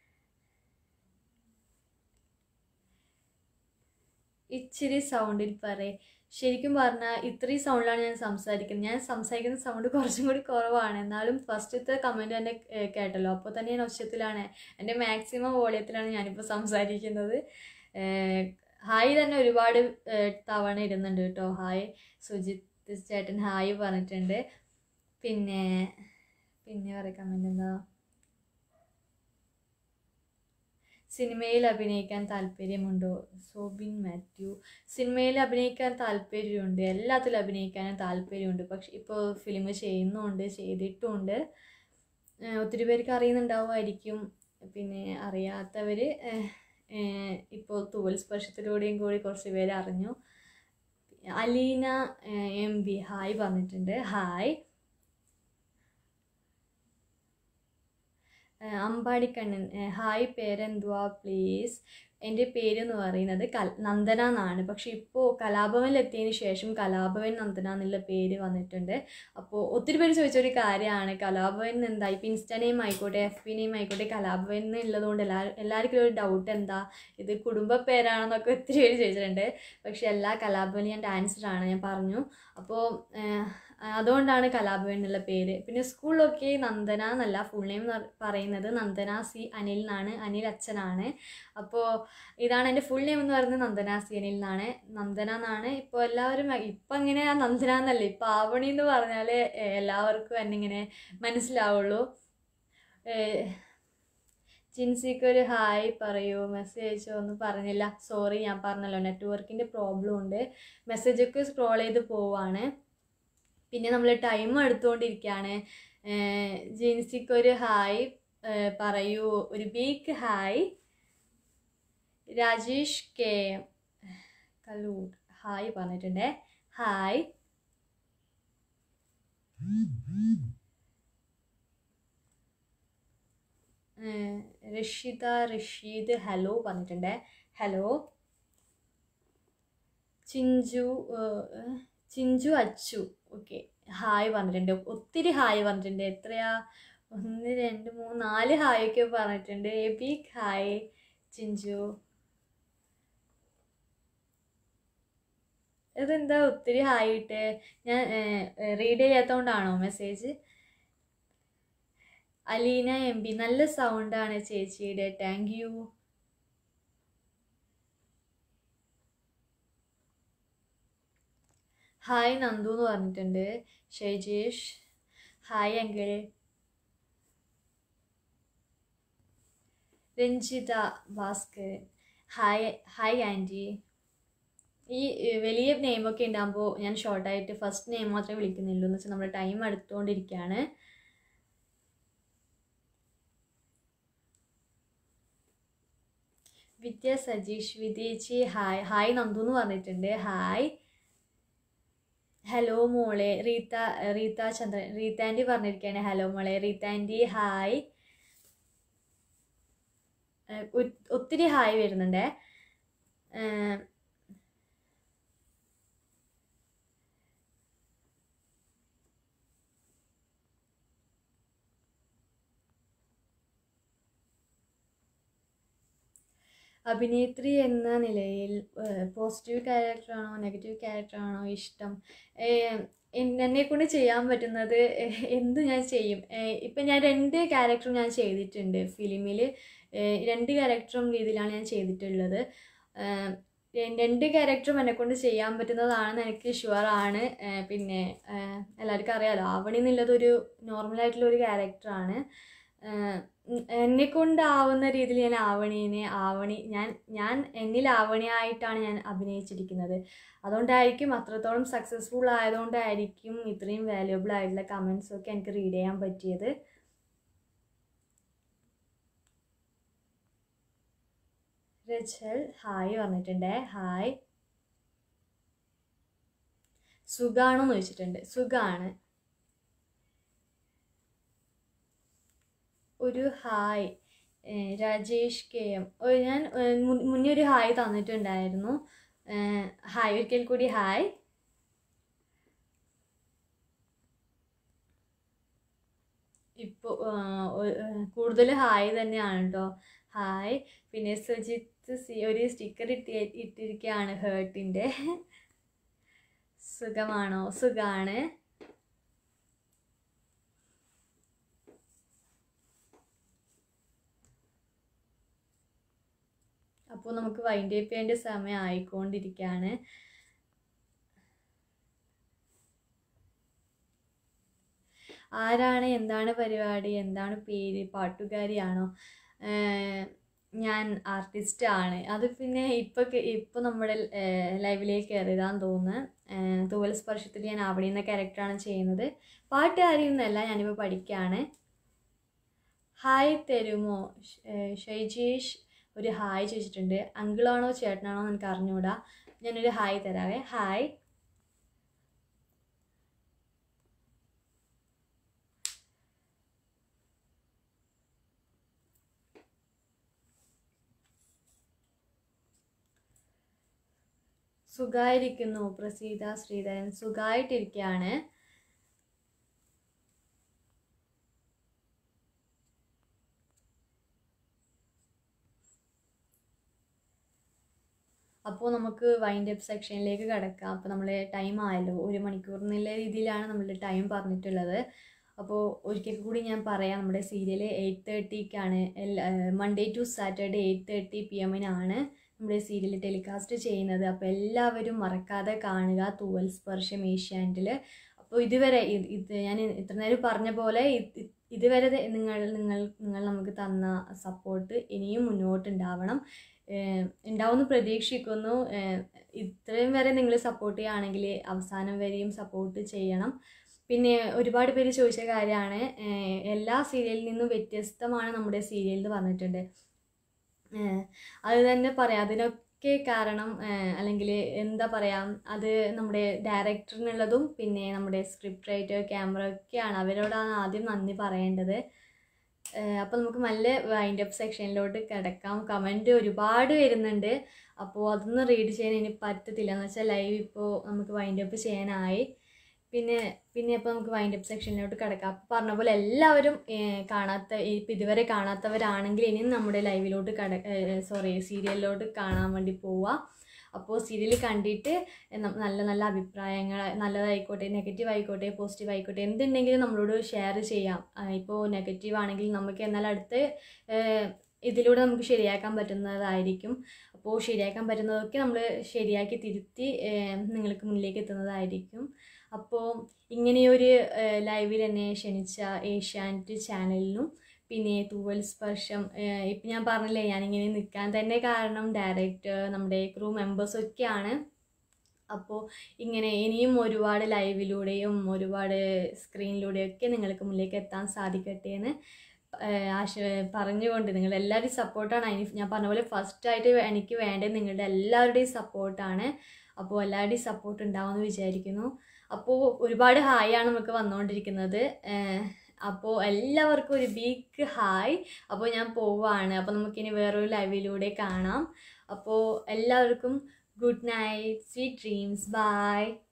ഇച്ചിരി സൗണ്ടിൽ പറയേ ശരിക്കും പറഞ്ഞാൽ ഇത്രയും സൗണ്ടിലാണ് ഞാൻ സംസാരിക്കുന്നത് ഞാൻ സംസാരിക്കുന്ന സൗണ്ട് കുറച്ചും കൂടി കുറവാണ് എന്നാലും ഫസ്റ്റത്തെ കമൻറ്റ് തന്നെ ഏഹ്, കേട്ടല്ലോ അപ്പോൾ തന്നെ ഞാൻ ഒച്ചത്തിലാണ് എൻ്റെ മാക്സിമം വോളിയത്തിലാണ് ഞാനിപ്പോൾ സംസാരിക്കുന്നത് ഏഹ്, ഹായ് തന്നെ ഒരുപാട് ഏഹ്, തവണ ഇടുന്നുണ്ട് കേട്ടോ ഹായ് സുജിത്ത് ചേട്ടൻ ഹായ് പറഞ്ഞിട്ടുണ്ട് പിന്നെ പിന്നെ പറയാം കമൻറ്റ് എന്താ സിനിമയിൽ അഭിനയിക്കാൻ താല്പര്യമുണ്ടോ സോബിൻ മാത്യു സിനിമയിൽ അഭിനയിക്കാൻ താല്പര്യമുണ്ട് എല്ലാത്തിലും അഭിനയിക്കാനും താല്പര്യമുണ്ട് പക്ഷെ ഇപ്പോൾ ഫിലിം ചെയ്യുന്നുമുണ്ട് ചെയ്തിട്ടുമുണ്ട് ഏഹ് ഒത്തിരി പേർക്ക് അറിയുന്നുണ്ടാവുമായിരിക്കും പിന്നെ അറിയാത്തവർ ഇപ്പോൾ തൂവൽ സ്പർശത്തിലൂടെയും കൂടി കുറച്ച് പേര് അറിഞ്ഞു അലീന എം ബി ഹായ് പറഞ്ഞിട്ടുണ്ട് ഹായ് ഏഹ് അമ്പാടിക്കണ്ണൻ ഏഹ് ഹായ് പേരെന്തുവാ പ്ലീസ് എൻ്റെ പേര് എന്ന് പറയുന്നത് കൽ നന്ദന എന്നാണ് പക്ഷെ ഇപ്പോൾ കലാഭവനിലെത്തിയതിന് ശേഷം കലാഭവൻ നന്ദന എന്നുള്ള പേര് വന്നിട്ടുണ്ട് അപ്പോൾ ഒത്തിരി പേര് ചോദിച്ചൊരു കാര്യമാണ് കലാഭവൻ എന്താ ഇപ്പോൾ ഇൻസ്റ്റാ നെയിം ആയിക്കോട്ടെ എഫ് പി നെയിം ആയിക്കോട്ടെ കലാഭവൻ എന്നുള്ളതുകൊണ്ട് എല്ലാ എല്ലാവർക്കും ഒരു ഡൗട്ട് എന്താ ഇത് കുടുംബ പേരാണെന്നൊക്കെ ഒത്തിരി പേര് ചോദിച്ചിട്ടുണ്ട് പക്ഷെ എല്ലാ കലാഭവൻ ഞാൻ ഡാൻസറാണ് ഞാൻ പറഞ്ഞു അപ്പോൾ അതുകൊണ്ടാണ് കലാഭവൻ എന്നുള്ള പേര് പിന്നെ സ്കൂളിലൊക്കെ നന്ദന എന്നല്ല ഫുൾ നെയിം പറയുന്നത് നന്ദന സി അനിൽ എന്നാണ് അനിൽ അച്ഛനാണ് അപ്പോൾ ഇതാണ് എൻ്റെ ഫുൾ നെയിം എന്ന് പറയുന്നത് നന്ദന സി അനിൽ എന്നാണ് നന്ദന എന്നാണ് ഇപ്പോൾ എല്ലാവരും ഇപ്പം ഇങ്ങനെ ആ നന്ദന എന്നല്ല ഇപ്പം ആവണി എന്ന് പറഞ്ഞാൽ എല്ലാവർക്കും എന്നെ ഇങ്ങനെ മനസ്സിലാവുള്ളൂ ഏഹ് ജിൻസിക്ക് ഒരു ഹായ് പറയൂ മെസ്സേജ് ഒന്നും പറഞ്ഞില്ല സോറി ഞാൻ പറഞ്ഞല്ലോ നെറ്റ്വർക്കിൻ്റെ പ്രോബ്ലം ഉണ്ട് മെസ്സേജൊക്കെ സ്ക്രോൾ ചെയ്ത് പോവാണ് പിന്നെ നമ്മൾ ടൈം എടുത്തുകൊണ്ടിരിക്കുകയാണ് ജിൻസിക്ക് ഒരു ഹായ് ഏഹ് പറയൂ ഒരു big hi Rajesh K M Kallur hi പറഞ്ഞിട്ടുണ്ട് ഹായ് ഏഹ് റഷിത റഷീദ് ഹലോ പറഞ്ഞിട്ടുണ്ട് ഹലോ ചിഞ്ചു ഏഹ് ചിഞ്ചു അച്ചു ഓക്കെ ഹായ് പറഞ്ഞിട്ടുണ്ട് ഒത്തിരി ഹായ് പറഞ്ഞിട്ടുണ്ട് എത്രയാ ഒന്ന് രണ്ട് മൂന്ന് നാല് ഹായ് ഒക്കെ പറഞ്ഞിട്ടുണ്ട് എ ബിഗ് ഹായ് ചിഞ്ചു ഇതെന്താ ഒത്തിരി ഹായ് ഇട്ട് ഞാൻ റീഡ് ചെയ്യാത്തതുകൊണ്ടാണോ മെസ്സേജ് അലീന എം പി നല്ല സൗണ്ടാണ് ചേച്ചിയുടെ താങ്ക് യു ഹായ് നന്ദു എന്ന് പറഞ്ഞിട്ടുണ്ട് Shaijesh hi uncle Ranjitha Bhaskar hi hi aunty ഈ ഏഹ്, വലിയ നെയിമൊക്കെ ഉണ്ടാകുമ്പോൾ ഞാൻ ഷോർട്ടായിട്ട് ഫസ്റ്റ് നെയിം മാത്രമേ വിളിക്കുന്നുള്ളൂ എന്ന് വെച്ചാൽ നമ്മുടെ ടൈം എടുത്തുകൊണ്ടിരിക്കുകയാണ് വിദ്യ സജീഷ് വിദ്യേച്ചി ഹായ് ഹായ് നന്ദു എന്ന് പറഞ്ഞിട്ടുണ്ട് ഹായ് ഹലോ മോളെ റീത്ത റീത്ത ചന്ദ്രൻ റീത്ത ആൻറ്റി പറഞ്ഞിരിക്കുകയാണ് ഹലോ മോളെ റീത്ത ആൻറ്റി ഹായ് ഏഹ് ഒ- ഒത്തിരി ഹായ് വരുന്നുണ്ടേ ഏഹ് അഭിനേത്രി എന്ന നിലയിൽ പോസിറ്റീവ് ക്യാരക്ടറാണോ നെഗറ്റീവ് ക്യാരക്ടറാണോ ഇഷ്ടം എന്നെ കൊണ്ട് ചെയ്യാൻ പറ്റുന്നത് ഏഹ്, എന്ത് ഞാൻ ചെയ്യും ഏഹ്, ഇപ്പം ഞാൻ രണ്ട് ക്യാരക്ടറും ഞാൻ ചെയ്തിട്ടുണ്ട് ഫിലിമിൽ രണ്ട് ക്യാരക്ടറും രീതിയിലാണ് ഞാൻ ചെയ്തിട്ടുള്ളത് ഏഹ്, രണ്ട് ക്യാരക്ടറും എന്നെ കൊണ്ട് ചെയ്യാൻ പറ്റുന്നതാണെന്ന് എനിക്ക് ഷുവർ ആണ് ഏഹ്, പിന്നെ ഏഹ്, എല്ലാവർക്കും അറിയാലോ ആവണി എന്നുള്ളത് ഒരു നോർമലായിട്ടുള്ള ഒരു ക്യാരക്ടറാണ് എന്നെ കൊണ്ടാവുന്ന രീതിയിൽ ഞാൻ ആവണീനെ ആവണി ഞാൻ ഞാൻ എന്നിൽ ആവണിയായിട്ടാണ് ഞാൻ അഭിനയിച്ചിരിക്കുന്നത് അതുകൊണ്ടായിരിക്കും അത്രത്തോളം സക്സസ്ഫുൾ ആയതുകൊണ്ടായിരിക്കും ഇത്രയും വാല്യുബിൾ ആയിട്ടുള്ള കമൻസ് ഒക്കെ എനിക്ക് റീഡ് ചെയ്യാൻ പറ്റിയത് രജൽ ഹായ് പറഞ്ഞിട്ടുണ്ട് ഹായ് സുഖാണോ എന്ന് ചോദിച്ചിട്ടുണ്ട് സുഖാണ് ഒരു ഹായ് ഏഹ് രാജേഷ് കെ എം ഒരു ഞാൻ ഏഹ് മു- മുന്നേ ഒരു ഹായ് തന്നിട്ടുണ്ടായിരുന്നു ഏഹ് ഹായ് ഒരിക്കൽ കൂടി ഹായ് ഇപ്പോൾ കൂടുതൽ ഹായ് തന്നെയാണ് കേട്ടോ ഹായ് പിന്നെ സുജിത്ത് സി ഒരു സ്റ്റിക്കർ ഇട്ടി ഇട്ടിരിക്കുകയാണ് ഹേർട്ടിൻ്റെ സുഖമാണോ സുഖാണ് അപ്പോൾ നമുക്ക് വൈൻഡ് അപ്പ് ചെയ്യേണ്ട സമയം ആയിക്കൊണ്ടിരിക്കുകയാണ് ആരാണ് എന്താണ് പരിപാടി എന്താണ് പേര് പാട്ടുകാരിയാണോ ഏഹ് ഞാൻ ആർട്ടിസ്റ്റ് ആണ് അത് പിന്നെ ഇപ്പൊ ഇപ്പൊ നമ്മുടെ ലൈവിലേക്ക് കയറിയതാന്ന് തോന്നുന്നു തൂവൽ സ്പർശത്തിൽ ഞാൻ അവിടെ എന്ന ക്യാരക്ടറാണ് ചെയ്യുന്നത് പാട്ടുകാരിയൊന്നല്ല ഞാനിപ്പോൾ പഠിക്കുകയാണ് ഹായ് തരുമോ ഷ്- ഏഹ് ഷൈജീഷ് ഒരു ഹായ് ചോദിച്ചിട്ടുണ്ട് അങ്കിളാണോ ചേട്ടനാണോ എന്ന് എനിക്ക് അറിഞ്ഞൂടാ ഞാനൊരു ഹായ് തരാവേ ഹായ് സുഖായിരിക്കുന്നു പ്രസീത ശ്രീധരൻ സുഖായിട്ടിരിക്കുകയാണ് അപ്പോൾ നമുക്ക് വൈൻഡ് അപ്പ് സെക്ഷനിലേക്ക് കിടക്കാം അപ്പോൾ നമ്മൾ ടൈം ആയല്ലോ ഒരു മണിക്കൂർ എന്നുള്ള രീതിയിലാണ് നമ്മൾ ടൈം പറഞ്ഞിട്ടുള്ളത് അപ്പോൾ ഒരിക്കൽ കൂടി ഞാൻ പറയാം നമ്മുടെ സീരിയൽ എയ്റ്റ് തേർട്ടിക്കാണ് Monday to Saturday eight thirty P എമ്മിനാണ് നമ്മുടെ സീരിയൽ ടെലികാസ്റ്റ് ചെയ്യുന്നത് അപ്പോൾ എല്ലാവരും മറക്കാതെ കാണുക തൂവൽ സ്പർശം ഏഷ്യാനെറ്റിൽ അപ്പോൾ ഇതുവരെ ഇത് ഇത് ഞാൻ ഇത്ര നേരം പറഞ്ഞ പോലെ ഇത് ഇത് ഇതുവരെ ദേ നിങ്ങൾ നിങ്ങൾ നിങ്ങൾ നമുക്ക് തന്ന സപ്പോർട്ട് ഇനിയും മുന്നോട്ടുണ്ടാവണം ഏഹ് ഉണ്ടാവുമെന്ന് പ്രതീക്ഷിക്കുന്നു ഏഹ് ഇത്രയും വരെ നിങ്ങൾ സപ്പോർട്ട് ചെയ്യുകയാണെങ്കിൽ അവസാനം വരെയും സപ്പോർട്ട് ചെയ്യണം പിന്നെ ഒരുപാട് പേര് ചോദിച്ച കാര്യമാണ് ഏഹ് എല്ലാ സീരിയലിൽ നിന്നും വ്യത്യസ്തമാണ് നമ്മുടെ സീരിയൽ എന്ന് പറഞ്ഞിട്ടുണ്ട് ഏഹ് അത് തന്നെ പറയാം അതിനൊക്കെ കാരണം അല്ലെങ്കിൽ എന്താ പറയുക അത് നമ്മുടെ ഡയറക്ടറിനുള്ളതും പിന്നെ നമ്മുടെ സ്ക്രിപ്റ്റ് റൈറ്റർ ക്യാമറ ഒക്കെയാണ് അവരോടാണ് ആദ്യം നന്ദി പറയേണ്ടത് അപ്പോൾ നമുക്ക് നല്ല വൈൻഡ് അപ്പ് സെക്ഷനിലോട്ട് കിടക്കാം കമൻറ്റ് ഒരുപാട് വരുന്നുണ്ട് അപ്പോൾ അതൊന്നും റീഡ് ചെയ്യാൻ ഇനി പറ്റത്തില്ല എന്ന് വെച്ചാൽ ലൈവ് ഇപ്പോൾ നമുക്ക് വൈൻഡ് അപ്പ് ചെയ്യാനായി പിന്നെ പിന്നെ ഇപ്പോൾ നമുക്ക് വൈൻഡ് അപ്പ് സെക്ഷനിലോട്ട് കിടക്കാം അപ്പോൾ പറഞ്ഞ പോലെ എല്ലാവരും ഏഹ്, കാണാത്ത ഇപ്പം ഇതുവരെ കാണാത്തവരാണെങ്കിൽ ഇനിയും നമ്മുടെ ലൈവിലോട്ട് കട സോറി സീരിയലിലോട്ട് കാണാൻ വേണ്ടി പോവുക അപ്പോൾ സീരിയൽ കണ്ടിട്ട് ന- നല്ല നല്ല അഭിപ്രായങ്ങൾ നല്ലതായിക്കോട്ടെ നെഗറ്റീവ് ആയിക്കോട്ടെ പോസിറ്റീവ് ആയിക്കോട്ടെ എന്തുണ്ടെങ്കിലും നമ്മളോട് ഷെയർ ചെയ്യാം ഇപ്പോൾ നെഗറ്റീവ് ആണെങ്കിൽ നമുക്ക് എന്നാൽ അടുത്ത് ഏഹ്, ഇതിലൂടെ നമുക്ക് ശരിയാക്കാൻ പറ്റുന്നതായിരിക്കും അപ്പോൾ ശരിയാക്കാൻ പറ്റുന്നതൊക്കെ നമ്മൾ ശരിയാക്കി തിരുത്തി ഏഹ്, നിങ്ങൾക്ക് മുന്നിലേക്ക് എത്തുന്നതായിരിക്കും അപ്പോൾ ഇങ്ങനെയൊരു ഏഹ്, ലൈവിൽ എന്നെ ക്ഷണിച്ച ഏഷ്യാനെറ്റ് ചാനലിനും പിന്നെ തൂവൽ സ്പർശം ഏഹ്, ഇപ്പം ഞാൻ പറഞ്ഞില്ലേ ഞാനിങ്ങനെ നിൽക്കാൻ തന്നെ കാരണം ഡയറക്ടർ നമ്മുടെ ക്രൂ മെമ്പേഴ്സൊക്കെയാണ് അപ്പോൾ ഇങ്ങനെ ഇനിയും ഒരുപാട് ലൈവിലൂടെയും ഒരുപാട് സ്ക്രീനിലൂടെയൊക്കെ നിങ്ങൾക്ക് മുന്നിലേക്ക് എത്താൻ സാധിക്കട്ടെ എന്ന് ഏഹ് ആശ പറഞ്ഞുകൊണ്ട് നിങ്ങൾ എല്ലാവരുടെയും സപ്പോർട്ടാണ് അതിന് ഞാൻ പറഞ്ഞ പോലെ ഫസ്റ്റായിട്ട് എനിക്ക് വേണ്ടത് നിങ്ങളുടെ എല്ലാവരുടെയും സപ്പോർട്ടാണ് അപ്പോൾ എല്ലാവരുടെയും സപ്പോർട്ട് ഉണ്ടാവുമെന്ന് വിചാരിക്കുന്നു അപ്പോൾ ഒരുപാട് ഹായ് ആണ് നമുക്ക് വന്നുകൊണ്ടിരിക്കുന്നത് ഏഹ് അപ്പോൾ എല്ലാവർക്കും ഒരു ബിഗ് ഹായ് അപ്പോൾ ഞാൻ പോവാണ് അപ്പോൾ നമുക്കിനി വേറൊരു ലൈവിലൂടെ കാണാം അപ്പോൾ എല്ലാവർക്കും good night sweet dreams by